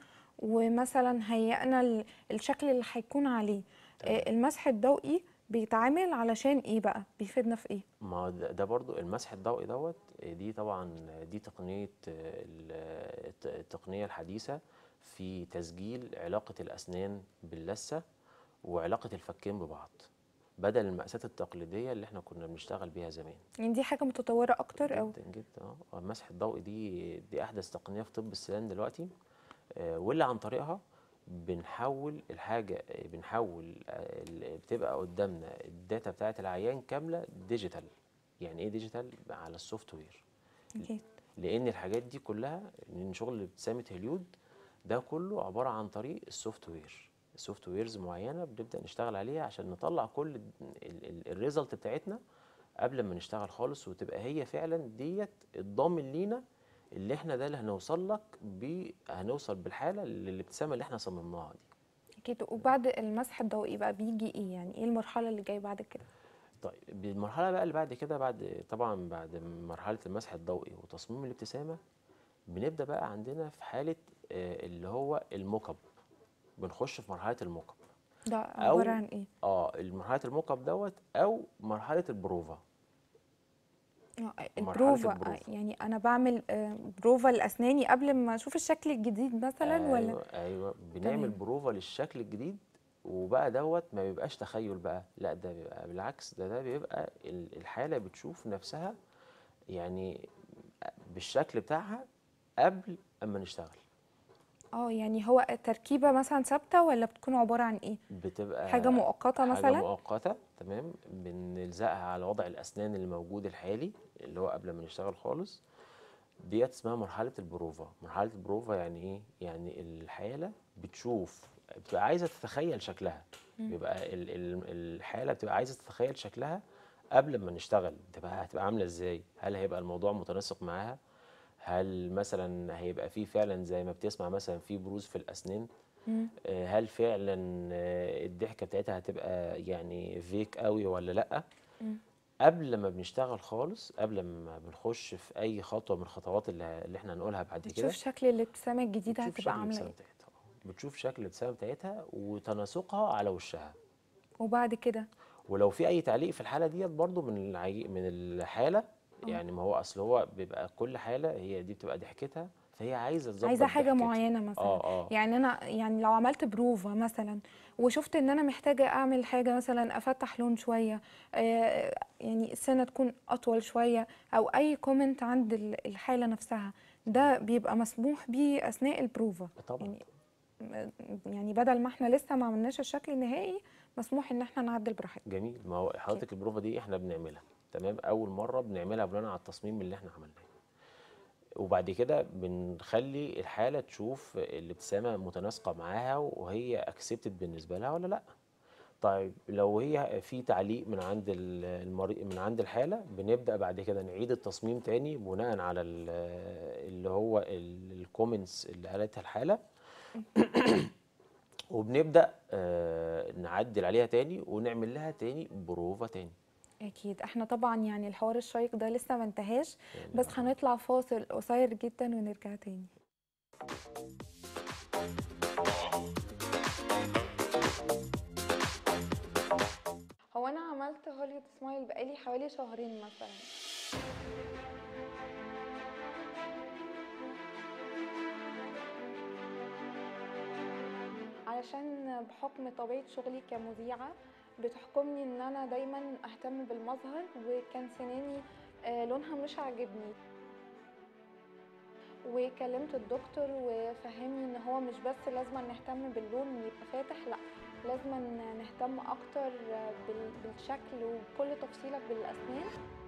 ومثلا هيئنا ال- الشكل اللي هيكون عليه
تمام.
آه، المسح الضوئي بيتعامل علشان ايه بقى بيفيدنا في ايه
ما هو ده ده برضو المسح الضوئي دوت آه، دي طبعا دي تقنية آه، ال- الت- التقنية الحديثة في تسجيل علاقة الأسنان باللثة وعلاقة الفكين ببعض بدل المقاسات التقليدية اللي احنا كنا بنشتغل بيها زمان
يعني دي حاجه متطوره اكتر او
جدا جدا اه المسح الضوئي دي دي احدث تقنيه في طب السنان دلوقتي آه، واللي عن طريقها بنحول الحاجه آه، بنحول آه، ال- بتبقى قدامنا الداتا بتاعت العيان كامله ديجيتال يعني ايه ديجيتال على السوفت وير
اكيد
لان الحاجات دي كلها من شغل ابتسامه هليود ده كله عباره عن طريق السوفت وير السوفت ويرز معينه بنبدا نشتغل عليها عشان نطلع كل الريزلت بتاعتنا قبل ما نشتغل خالص وتبقى هي فعلا ديت الضامن لينا اللي احنا ده اللي هنوصل لك ب هنوصل بالحاله للابتسامه اللي احنا صممناها دي
اكيد وبعد المسح الضوئي بقى بيجي ايه يعني ايه المرحله اللي جايه بعد كده
طيب المرحله بقى اللي بعد كده بعد طبعا بعد مرحله المسح الضوئي وتصميم الابتسامه بنبدا بقى عندنا في حاله آه، اللي هو الموك اب بنخش في مرحله الموك اب
ده
أو
عباره عن ايه
اه مرحله الموك اب دوت او مرحله البروفا
آه،
مرحلة
البروفا
البروفا.
آه، يعني انا بعمل آه، بروفا لاسناني قبل ما اشوف الشكل الجديد مثلا ولا
ايوه ايوه بنعمل
تمام.
بروفا للشكل الجديد وبقى دوت ما بيبقاش تخيل بقى لا ده بيبقى بالعكس ده ده بيبقى ال- الحاله بتشوف نفسها يعني بالشكل بتاعها قبل اما نشتغل
اه يعني هو تركيبه مثلا ثابته ولا بتكون عباره عن ايه
بتبقى
حاجه مؤقته
حاجة
مثلا
مؤقتة تمام بنلزقها على وضع الأسنان اللي موجود الحالي اللي هو قبل ما نشتغل خالص ديت اسمها مرحلة البروفا مرحلة البروفا يعني إيه؟ يعني الحالة بتشوف بتبقى عايزة تتخيل شكلها بيبقى ال- ال- الحالة بتبقى عايزة تتخيل شكلها قبل ما نشتغل تبقى هتبقى عاملة إزاي هل هيبقى الموضوع متناسق معاها هل مثلا هيبقى فيه فعلا زي ما بتسمع مثلا في بروز في الأسنان
مم.
آه، هل فعلا آه، الضحكه بتاعتها هتبقى يعني فيك قوي ولا لا
مم.
قبل ما بنشتغل خالص قبل ما بنخش في اي خطوه من الخطوات اللي, اللي احنا هنقولها بعد كده
بتشوف شكل الابتسامه الجديده
بتشوف
هتبقى
شكل
عامله
الابتسامه
ايه
بتاعتها آه. بتشوف شكل الابتسامه بتاعتها وتناسقها على وشها
وبعد كده
ولو في اي تعليق في الحاله ديت برضو من العي... من الحاله يعني ما هو اصل هو بيبقى كل حاله هي دي بتبقى ضحكتها فهي عايزه تظبط
عايزه حاجه
ضحكتها.
معينه مثلا
اه اه
يعني انا يعني لو عملت بروفا مثلا وشفت ان انا محتاجه اعمل حاجه مثلا افتح لون شويه آه يعني السنه تكون اطول شويه او اي كومنت عند ال- الحاله نفسها ده بيبقى مسموح بيه اثناء البروفا
طبعا
يعني يعني بدل ما احنا لسه ما عملناش الشكل النهائي مسموح ان احنا نعدل براحتنا
جميل ما هو حضرتك البروفه دي احنا بنعملها تمام اول مره بنعملها بناء على التصميم اللي احنا عملناه وبعد كده بنخلي الحاله تشوف الابتسامه متناسقه معاها وهي اكسبتد بالنسبه لها ولا لا طيب لو هي في تعليق من عند ال- المريض من عند الحاله بنبدا بعد كده نعيد التصميم تاني بناء على ال- اللي هو الكومنتس اللي قالتها الحاله وبنبدا آه، نعدل عليها تاني ونعمل لها تاني بروفا تاني
اكيد احنا طبعا يعني الحوار الشيق ده لسه ما انتهاش
يعني
بس هنطلع فاصل قصير جدا ونرجع تاني عملت هوليوود سمايل بقالي حوالي شهرين مثلا علشان بحكم طبيعة شغلي كمذيعة بتحكمني ان انا دايما اهتم بالمظهر وكان سناني آه، لونها مش عاجبني وكلمت الدكتور وفهمني ان هو مش بس لازم نهتم باللون يبقى فاتح لا لازم نهتم اكتر بال- بالشكل وكل تفصيلة بالاسنان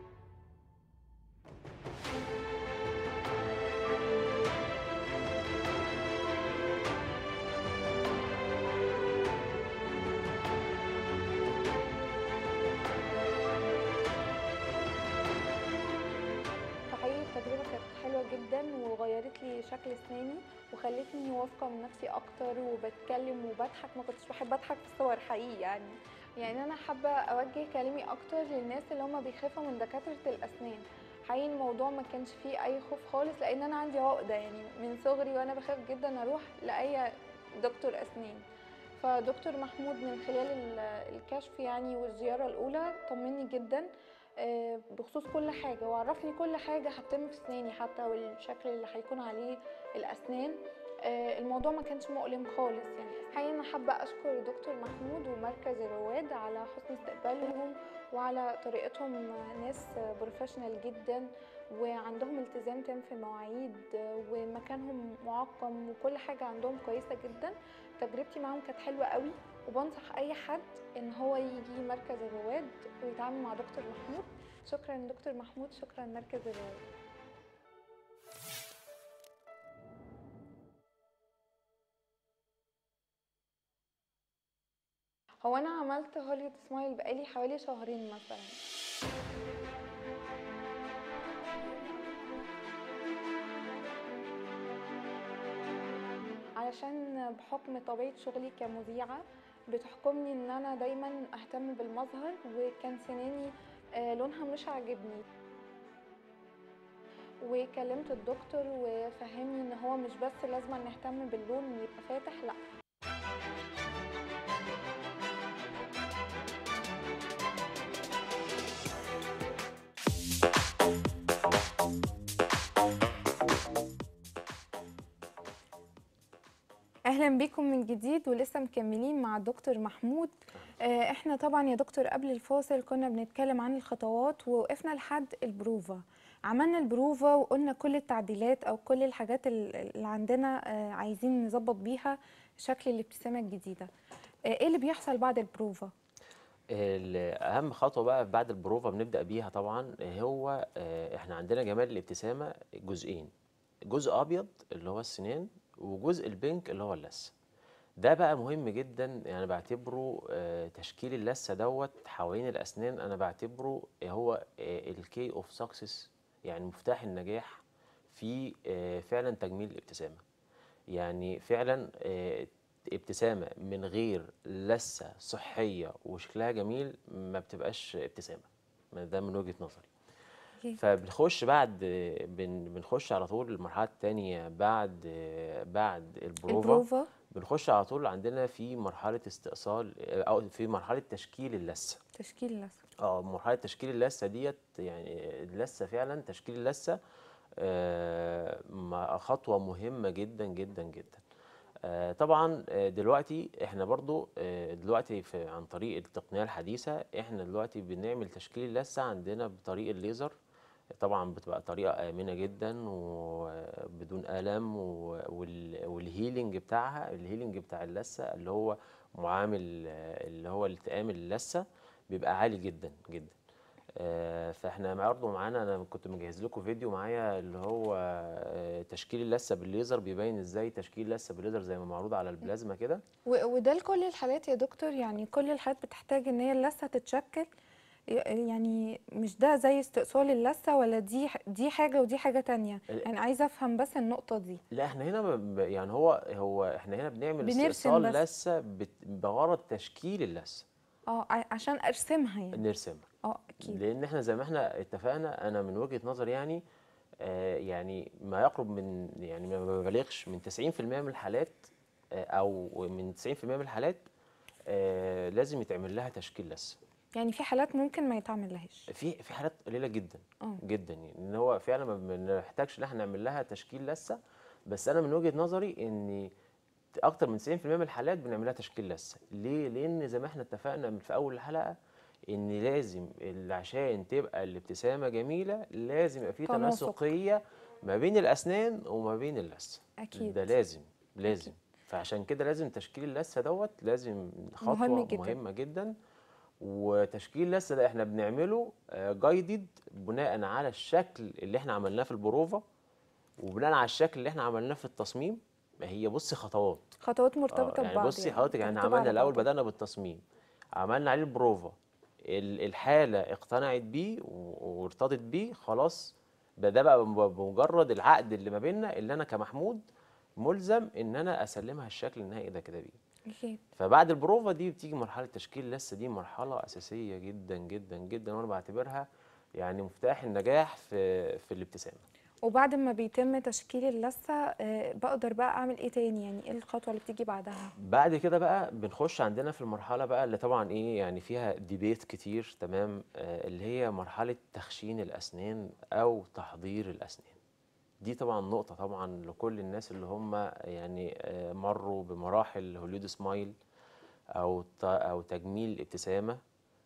فحقيقي التجربة كانت حلوة جدا وغيرت لي شكل اسناني وخلتني واثقة من نفسي اكتر وبتكلم وبضحك ما كنتش بحب اضحك في الصور حقيقي يعني يعني انا حابة اوجه كلامي اكتر للناس اللي هم بيخافوا من دكاترة الاسنان حقيقي الموضوع ما كانش فيه اي خوف خالص لان انا عندي عقدة يعني من صغري وانا بخاف جدا اروح لاي دكتور اسنان فدكتور محمود من خلال ال- الكشف يعني والزيارة الأولى طمني جدا آه، بخصوص كل حاجة وعرفني كل حاجة هتتم في سناني حتى والشكل اللي هيكون عليه الأسنان آه، الموضوع ما كانش مؤلم خالص يعني حقيقة أنا حابة أشكر دكتور محمود ومركز الرواد على حسن استقبالهم وعلى طريقتهم ناس بروفيشنال جدا وعندهم التزام تام في المواعيد ومكانهم معقم وكل حاجة عندهم كويسة جدا تجربتي معاهم كانت حلوة قوي وبنصح أي حد إن هو يجي مركز الرواد ويتعامل مع دكتور محمود شكرا دكتور محمود شكرا مركز الرواد هو أنا عملت هوليوود سمايل بقالي حوالي شهرين مثلا علشان بحكم طبيعة شغلي كمذيعة بتحكمني ان انا دايما اهتم بالمظهر وكان سناني آه، لونها مش عاجبني وكلمت الدكتور وفهمني ان هو مش بس لازم نهتم باللون يبقى فاتح لا اهلا بيكم من جديد ولسه مكملين مع الدكتور محمود آه، احنا طبعا يا دكتور قبل الفاصل كنا بنتكلم عن الخطوات ووقفنا لحد البروفا عملنا البروفا وقلنا كل التعديلات او كل الحاجات ال- اللي عندنا آه، عايزين نظبط بيها شكل الابتسامه الجديده آه، ايه اللي بيحصل بعد البروفا
ال- اهم خطوه بقى بعد البروفا بنبدا بيها طبعا هو آه، احنا عندنا جمال الابتسامه جزئين جزء ابيض اللي هو السنان وجزء البينك اللي هو اللثه ده بقى مهم جدا يعني بعتبره آه، تشكيل اللثه دوت حوالين الاسنان انا بعتبره هو الكي اوف سكسس يعني مفتاح النجاح في آه، فعلا تجميل الابتسامه يعني فعلا آه، ابتسامه من غير لثه صحيه وشكلها جميل ما بتبقاش ابتسامه ده من وجهه نظري
أكيد.
فبنخش بعد بن بنخش على طول المرحله الثانيه بعد بعد البروفا
البروفا
بنخش على طول عندنا في مرحله استئصال او في مرحله تشكيل اللثه
تشكيل اللثه
اه مرحله تشكيل اللثه ديت يعني اللثه فعلا تشكيل اللثه آه، م- خطوه مهمه جدا جدا جدا آه، طبعا آه، دلوقتي احنا برضو آه، دلوقتي في عن طريق التقنيه الحديثه احنا دلوقتي بنعمل تشكيل اللثه عندنا بطريق الليزر طبعا بتبقى طريقه امنه جدا وبدون الم و- وال- والهيلينج بتاعها الهيلينج بتاع اللثه اللي هو معامل آه، اللي هو التئام اللثه بيبقى عالي جدا جدا آه، فاحنا برضه معانا انا كنت مجهز لكم فيديو معايا اللي هو آه، تشكيل اللثه بالليزر بيبين ازاي تشكيل اللثه بالليزر زي ما معروض على البلازما كده
و- وده لكل الحالات يا دكتور يعني كل الحالات بتحتاج ان هي اللثه تتشكل ي- يعني مش ده زي استئصال اللثه ولا دي ح- دي حاجه ودي حاجه تانية
ال-
يعني عايزه افهم بس النقطه دي
لا احنا هنا ب- ب- يعني هو هو احنا هنا بنعمل
بنرسم
استئصال
بس.
لثه بت- بغرض تشكيل اللثه
اه ع- عشان ارسمها يعني
نرسمها
اه اكيد
لان احنا زي ما احنا اتفقنا انا من وجهه نظري يعني آه يعني ما يقرب من يعني ما ببالغش من 90% من الحالات آه او من 90% من الحالات آه لازم يتعمل لها تشكيل لثه
يعني في حالات ممكن ما يتعملهاش
في في حالات قليله جدا
اه
جدا يعني ان هو فعلا ما بنحتاجش ان احنا نعمل لها تشكيل لثه بس انا من وجهه نظري ان اكتر من 90% من الحالات بنعمل لها تشكيل لثه ليه لان زي ما احنا اتفقنا من في اول الحلقه ان لازم ال- عشان تبقى الابتسامه جميله لازم يبقى في
تناسق.
تناسقيه ما بين الاسنان وما بين اللثه
اكيد
ده لازم لازم فعشان كده لازم تشكيل اللثه دوت لازم خطوه
مهم جداً.
مهمه جدا وتشكيل لثه ده احنا بنعمله جايدد بناء على الشكل اللي احنا عملناه في البروفا وبناء على الشكل اللي احنا عملناه في التصميم ما هي بصي خطوات
خطوات
آه،
مرتبطه
يعني
ببعض
بصي حضرتك يعني
مرتبة
عملنا
على
الاول
بعضها.
بدانا بالتصميم عملنا عليه البروفا ال- الحاله اقتنعت بيه و- وارتضت بيه خلاص بقى ده بقى ب- بمجرد العقد اللي ما بيننا اللي انا كمحمود ملزم ان انا اسلمها الشكل النهائي ده كده بيه
اكيد
فبعد البروفا دي بتيجي مرحله تشكيل لسه دي مرحله اساسيه جدا جدا جدا وانا بعتبرها يعني مفتاح النجاح في في الابتسامه
وبعد ما بيتم تشكيل اللثه آه، بقدر بقى اعمل ايه تاني يعني ايه الخطوه اللي بتيجي بعدها
بعد كده بقى بنخش عندنا في المرحلة بقى اللي طبعا ايه يعني فيها ديبيت كتير تمام آه اللي هي مرحلة تخشين الأسنان أو تحضير الأسنان دي طبعا نقطة طبعا لكل الناس اللي هم يعني آه مروا بمراحل هوليود سمايل أو ت- أو تجميل الابتسامة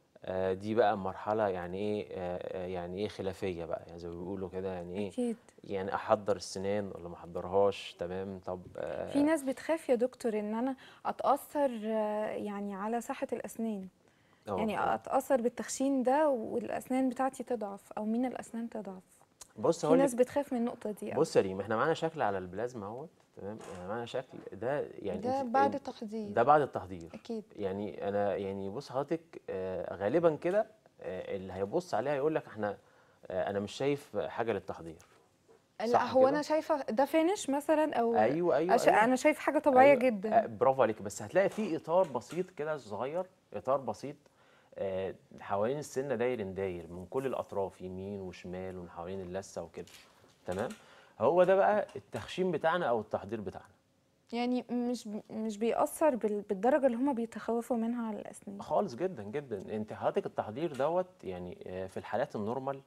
آه دي بقى مرحلة يعني ايه آه آه، يعني ايه خلافية بقى يعني زي ما بيقولوا كده يعني ايه
اكيد
يعني أحضر السنان ولا ما أحضرهاش تمام طب آه
في ناس بتخاف يا دكتور ان انا اتاثر آه، يعني على صحه الاسنان
آه،
يعني
آه.
اتاثر بالتخشين ده والاسنان بتاعتي تضعف او من الاسنان تضعف
بص
في
هقول
ناس بتخاف من النقطه دي أوي.
بص يا ريم احنا معانا شكل على البلازما اهوت تمام يعني معانا شكل ده يعني
ده
انت-
بعد
انت-
التخدير
ده بعد التحضير
اكيد
يعني انا يعني بص حضرتك آه، غالبا كده آه، اللي هيبص عليها يقول لك احنا آه، انا مش شايف حاجه للتحضير
لا
صح
هو
كده؟
انا شايفه ده فينش مثلا او
ايوه ايوه,
أش...
أيوة.
انا شايف حاجه طبيعيه
أيوة.
جدا
آه، برافو عليك بس هتلاقي في اطار بسيط كده صغير اطار بسيط آه، حوالين السنه داير داير من كل الاطراف يمين وشمال ومن حوالين اللثه وكده تمام هو ده بقى التخشين بتاعنا او التحضير بتاعنا
يعني مش مش بيأثر بال... بالدرجه اللي هما بيتخوفوا منها على الاسنان
خالص جدا جدا انت حضرتك التحضير دوت يعني آه، في الحالات النورمال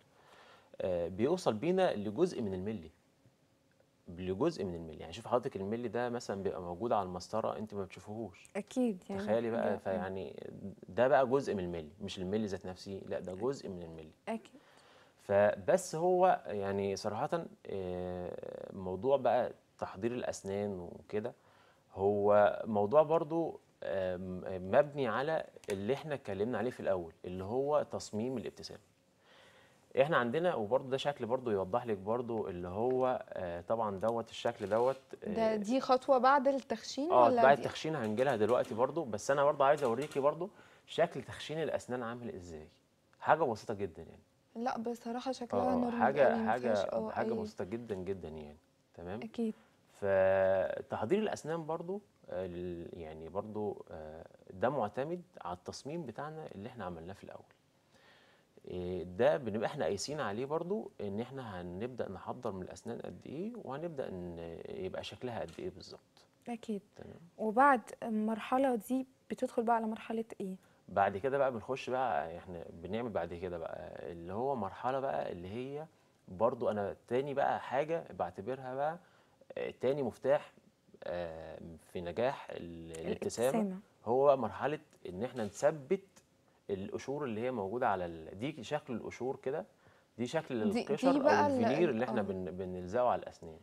آه، بيوصل بينا لجزء من الملي لجزء من الملي يعني شوف حضرتك الملي ده مثلا بيبقى موجود على المسطره انت ما بتشوفوهوش
اكيد يعني
تخيلي بقى
حاجة-
فيعني ده بقى جزء من الملي مش الملي ذات نفسه لا ده جزء من الملي
اكيد
فبس هو يعني صراحة آه، موضوع بقى تحضير الأسنان وكده هو موضوع برضو آم، مبني على اللي احنا اتكلمنا عليه في الأول اللي هو تصميم الابتسامة احنا عندنا وبرضو ده شكل برضو يوضح لك برضو اللي هو آه، طبعا دوت الشكل دوت
ده
آه،
دي خطوه بعد التخشين
اه
ولا
بعد
دي-
التخشين هنجيلها دلوقتي برضو بس انا برضو عايز اوريكي برضو شكل تخشين الاسنان عامل ازاي حاجه بسيطه جدا يعني
لا بصراحه شكلها
اه
نورمال قوي،
حاجه
ما
حاجه
فيهاش اه
حاجه
أي-
بسيطه جدا جدا يعني تمام
اكيد
فتحضير الاسنان برضو آه، ال- يعني برضو آه، ده معتمد على التصميم بتاعنا اللي احنا عملناه في الاول إيه، ده بنبقى احنا قايسين عليه برضو ان احنا هنبدا نحضر من الاسنان قد ايه وهنبدا ان يبقى شكلها قد ايه بالظبط
اكيد
تمام
وبعد المرحله دي بتدخل بقى على مرحله ايه
بعد كده بقى بنخش بقى احنا بنعمل بعد كده بقى اللي هو مرحلة بقى اللي هي برضو انا تاني بقى حاجة بعتبرها بقى آه، تاني مفتاح آه، في نجاح ال- الابتسامة هو بقى مرحلة ان احنا نثبت القشور اللي هي موجودة على ال... دي شكل القشور كده دي شكل
دي- دي
القشر
بقى
او
ال-
الفينير
ال-
اللي احنا
آه.
بن... بنلزقه على الاسنان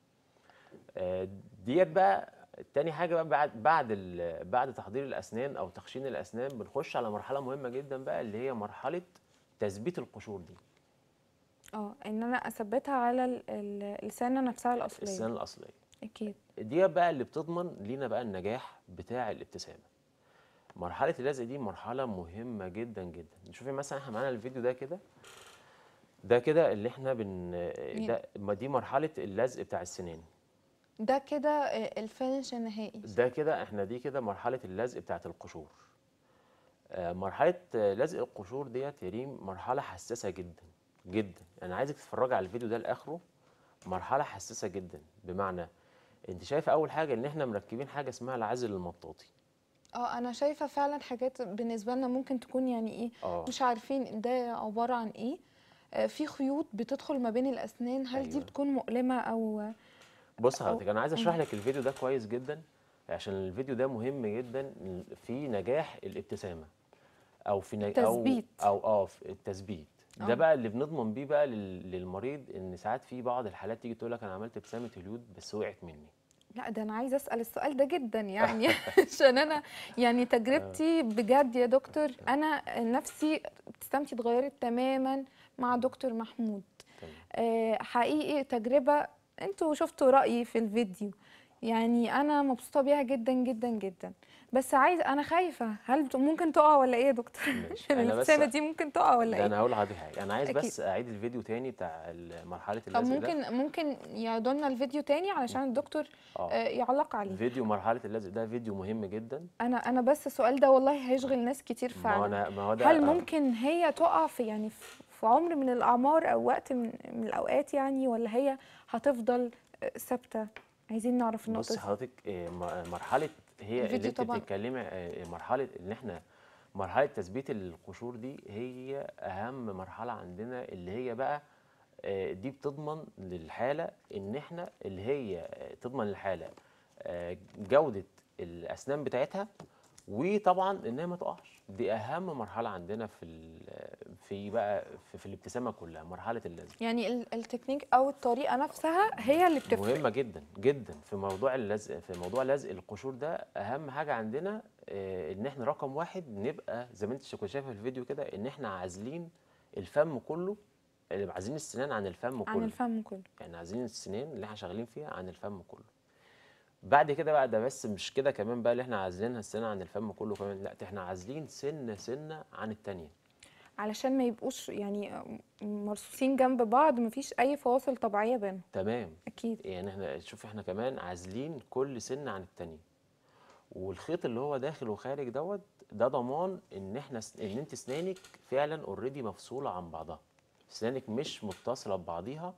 آه، ديت بقى تاني حاجه بقى بعد بعد ال- بعد تحضير الاسنان او تخشين الاسنان بنخش على مرحله مهمه جدا بقى اللي هي مرحله تثبيت القشور دي
اه ان انا اثبتها على ال- ال- السنه نفسها الاصليه
السنان الاصليه
اكيد
دي بقى اللي بتضمن لينا بقى النجاح بتاع الابتسامه مرحله اللزق دي مرحله مهمه جدا جدا شوفي مثلا احنا معانا الفيديو ده كده ده كده اللي احنا بن ده ما دي مرحله اللزق بتاع السنان
ده كده آه، الفينش النهائي
ده كده احنا دي كده مرحله اللزق بتاعت القشور آه، مرحله آه، لزق القشور ديت يا ريم مرحله حساسه جدا جدا انا عايزك تتفرجي على الفيديو ده لاخره مرحله حساسه جدا بمعنى انت شايفه اول حاجه ان احنا مركبين حاجه اسمها العازل المطاطي
اه انا شايفه فعلا حاجات بالنسبه لنا ممكن تكون يعني ايه
اه
مش عارفين ده عباره عن ايه آه، في خيوط بتدخل ما بين الاسنان هل دي
أيوة.
بتكون مؤلمه او
بص
أو-
حضرتك انا عايز اشرح لك الفيديو ده كويس جدا عشان الفيديو ده مهم جدا في نجاح الابتسامه او في نج...
تثبيت.
او او اه في التثبيت
آه.
ده بقى اللي بنضمن بيه بقى لل... للمريض ان ساعات في بعض الحالات تيجي تقول لك انا عملت ابتسامه هليود بس وقعت مني
لا ده انا عايزه اسال السؤال ده جدا يعني عشان انا يعني تجربتي بجد يا دكتور انا نفسي ابتسامتي اتغيرت تماما مع دكتور محمود
تمام.
آه، حقيقي تجربه انتوا شفتوا رايي في الفيديو يعني انا مبسوطه بيها جدا جدا جدا بس عايز انا خايفه هل ممكن تقع ولا ايه يا دكتور
ماشي. أنا بس-
الابتسامه دي ممكن تقع ولا
ده
ايه
انا هقول لحضرتك حاجه انا عايز
أكيد.
بس اعيد الفيديو تاني بتاع ال- مرحله
طب
اللزق ده
ممكن ممكن يعيدوا لنا الفيديو تاني علشان الدكتور
اه
آه، يعلق عليه
فيديو مرحله اللزق ده فيديو مهم جدا
انا انا بس السؤال ده والله هيشغل ناس كتير
ما هو
فعلا
انا ما هو ده
هل
آه.
ممكن هي تقع في يعني في في عمر من الاعمار او وقت من, من الاوقات يعني ولا هي هتفضل آه، ثابته عايزين نعرف النقطه
بص
دي
حضرتك آه، م- مرحله هي اللي
الفيديو
انت
طبعاً.
بتتكلمي آه، مرحله ان احنا مرحله تثبيت القشور دي هي اهم مرحله عندنا اللي هي بقى آه، دي بتضمن للحاله ان احنا اللي هي آه، تضمن للحاله آه، جوده الاسنان بتاعتها وطبعا انها ما تقعش دي اهم مرحله عندنا في ال- في بقى في, في الابتسامه كلها مرحله اللزق
يعني ال- التكنيك او الطريقه نفسها هي اللي بتفرق
مهمه جدا جدا في موضوع اللزق في موضوع لزق القشور ده اهم حاجه عندنا آه، ان احنا رقم واحد نبقى زي ما انت كنت شايفه في الفيديو كده ان احنا عازلين الفم كله اللي عازلين السنان عن الفم كله
عن الفم كله
يعني عازلين السنان اللي احنا شغالين فيها عن الفم كله بعد كده بقى ده بس مش كده كمان بقى اللي احنا عازلينها السنان عن الفم كله كمان لا ده احنا عازلين سنه سنه عن التانيه
علشان ما يبقوش يعني آه، مرصوصين جنب بعض مفيش اي فواصل طبيعيه بينهم
تمام
اكيد
يعني احنا شوف احنا كمان عازلين كل سن عن التانية والخيط اللي هو داخل وخارج دوت ده ضمان ان احنا س- ان انت اسنانك فعلا اوريدي مفصوله عن بعضها اسنانك مش متصله ببعضيها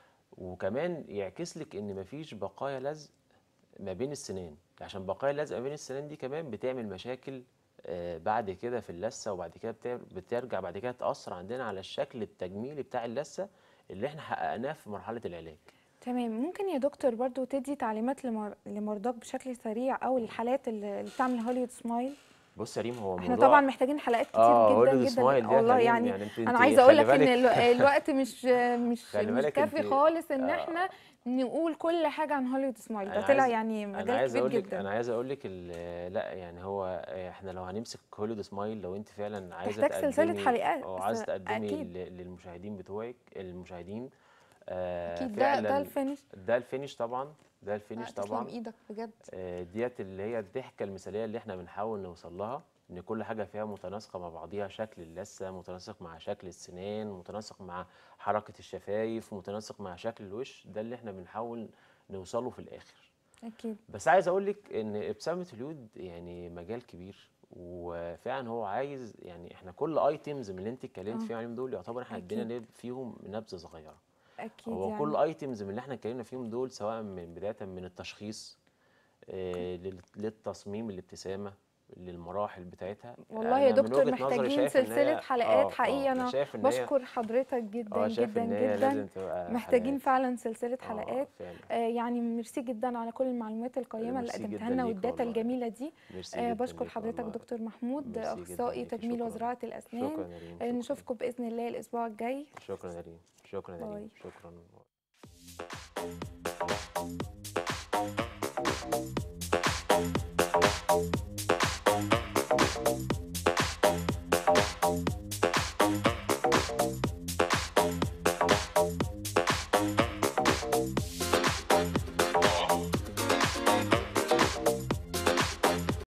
وكمان يعكس لك ان مفيش بقايا لزق ما بين السنان عشان بقايا اللزق ما بين السنان دي كمان بتعمل مشاكل آه، بعد كده في اللثه وبعد كده بتر- بترجع بعد كده تاثر عندنا على الشكل التجميلي بتاع اللثه اللي احنا حققناه في مرحله العلاج
تمام ممكن يا دكتور برضو تدي تعليمات لمر... لمرضاك بشكل سريع او للحالات اللي اللي بتعمل هوليوود سمايل
بص يا ريم هو
احنا
موضوع
طبعا محتاجين حلقات كتير
اه
جدا
هوليوود
جدا
سمايل ده
والله
كريم،
يعني,
يعني انت
انا
انت
عايزه اقول
خلي
لك ان
بالك-
الو- الوقت مش مش
خلي
مش
بالك
كافي
انت-
خالص ان
آه.
احنا نقول كل حاجه عن هوليوود سمايل ده
أنا
طلع
عايز-
يعني
انا
مجال
عايز
كبير
اقول لك
جدا
انا عايز اقول لك ال- لا يعني هو احنا لو هنمسك هوليوود سمايل لو انت فعلا عايزه
تحتاج سلسلة
تقدمي-
حلقات،
اه
بس
عايزه تقدمي
أكيد.
ل- للمشاهدين بتوعك المشاهدين آه
اكيد ده ده
فعلا
الفينش
ده الفينش طبعا ده الفينش
تسلم
طبعا
ايدك بجد
آه، ديت اللي هي الضحكه المثاليه اللي احنا بنحاول نوصل لها ان كل حاجه فيها متناسقه مع بعضيها شكل اللثه متناسق مع شكل السنان متناسق مع حركه الشفايف متناسق مع شكل الوش ده اللي احنا بنحاول نوصله في الاخر
اكيد
بس عايز اقول لك ان ابتسامه اليود يعني مجال كبير وفعلا هو عايز يعني احنا كل ايتمز من اللي انت اتكلمت
آه.
فيهم عليهم دول يعتبر احنا ادينا
أكيد.
نب- فيهم نبذه صغيره
اكيد
هو
يعني
كل ايتمز من اللي احنا اتكلمنا فيهم دول سواء من بدايه من التشخيص آه، لل- للتصميم الابتسامه للمراحل بتاعتها
والله يا
أنا من
دكتور
وجهة نظري
محتاجين
شايف إن هي-
سلسله حلقات
آه،
حقيقي
آه،
انا
شايف إن هي-
بشكر حضرتك جدا
اه شايف
جدا
ان هي لازم
جدا
تبقى
محتاجين
حلقات.
فعلا سلسله
آه،
حلقات
فعلا
آه يعني ميرسي جدا على كل المعلومات القيمه اللي
ميرسي
قدمتها
جداً
لنا
ليك
والداتا
والله.
الجميله دي
ميرسي
آه
جداً
بشكر
ليك
حضرتك
والله.
دكتور محمود
ميرسي جداً
اخصائي
ليكي،
تجميل
شكراً.
وزراعه الاسنان
شكرا يا ريم
آه
شكراً.
نشوفكم باذن الله الاسبوع الجاي
شكرا يا ريم شكرا يا
باي.
ريم شكرا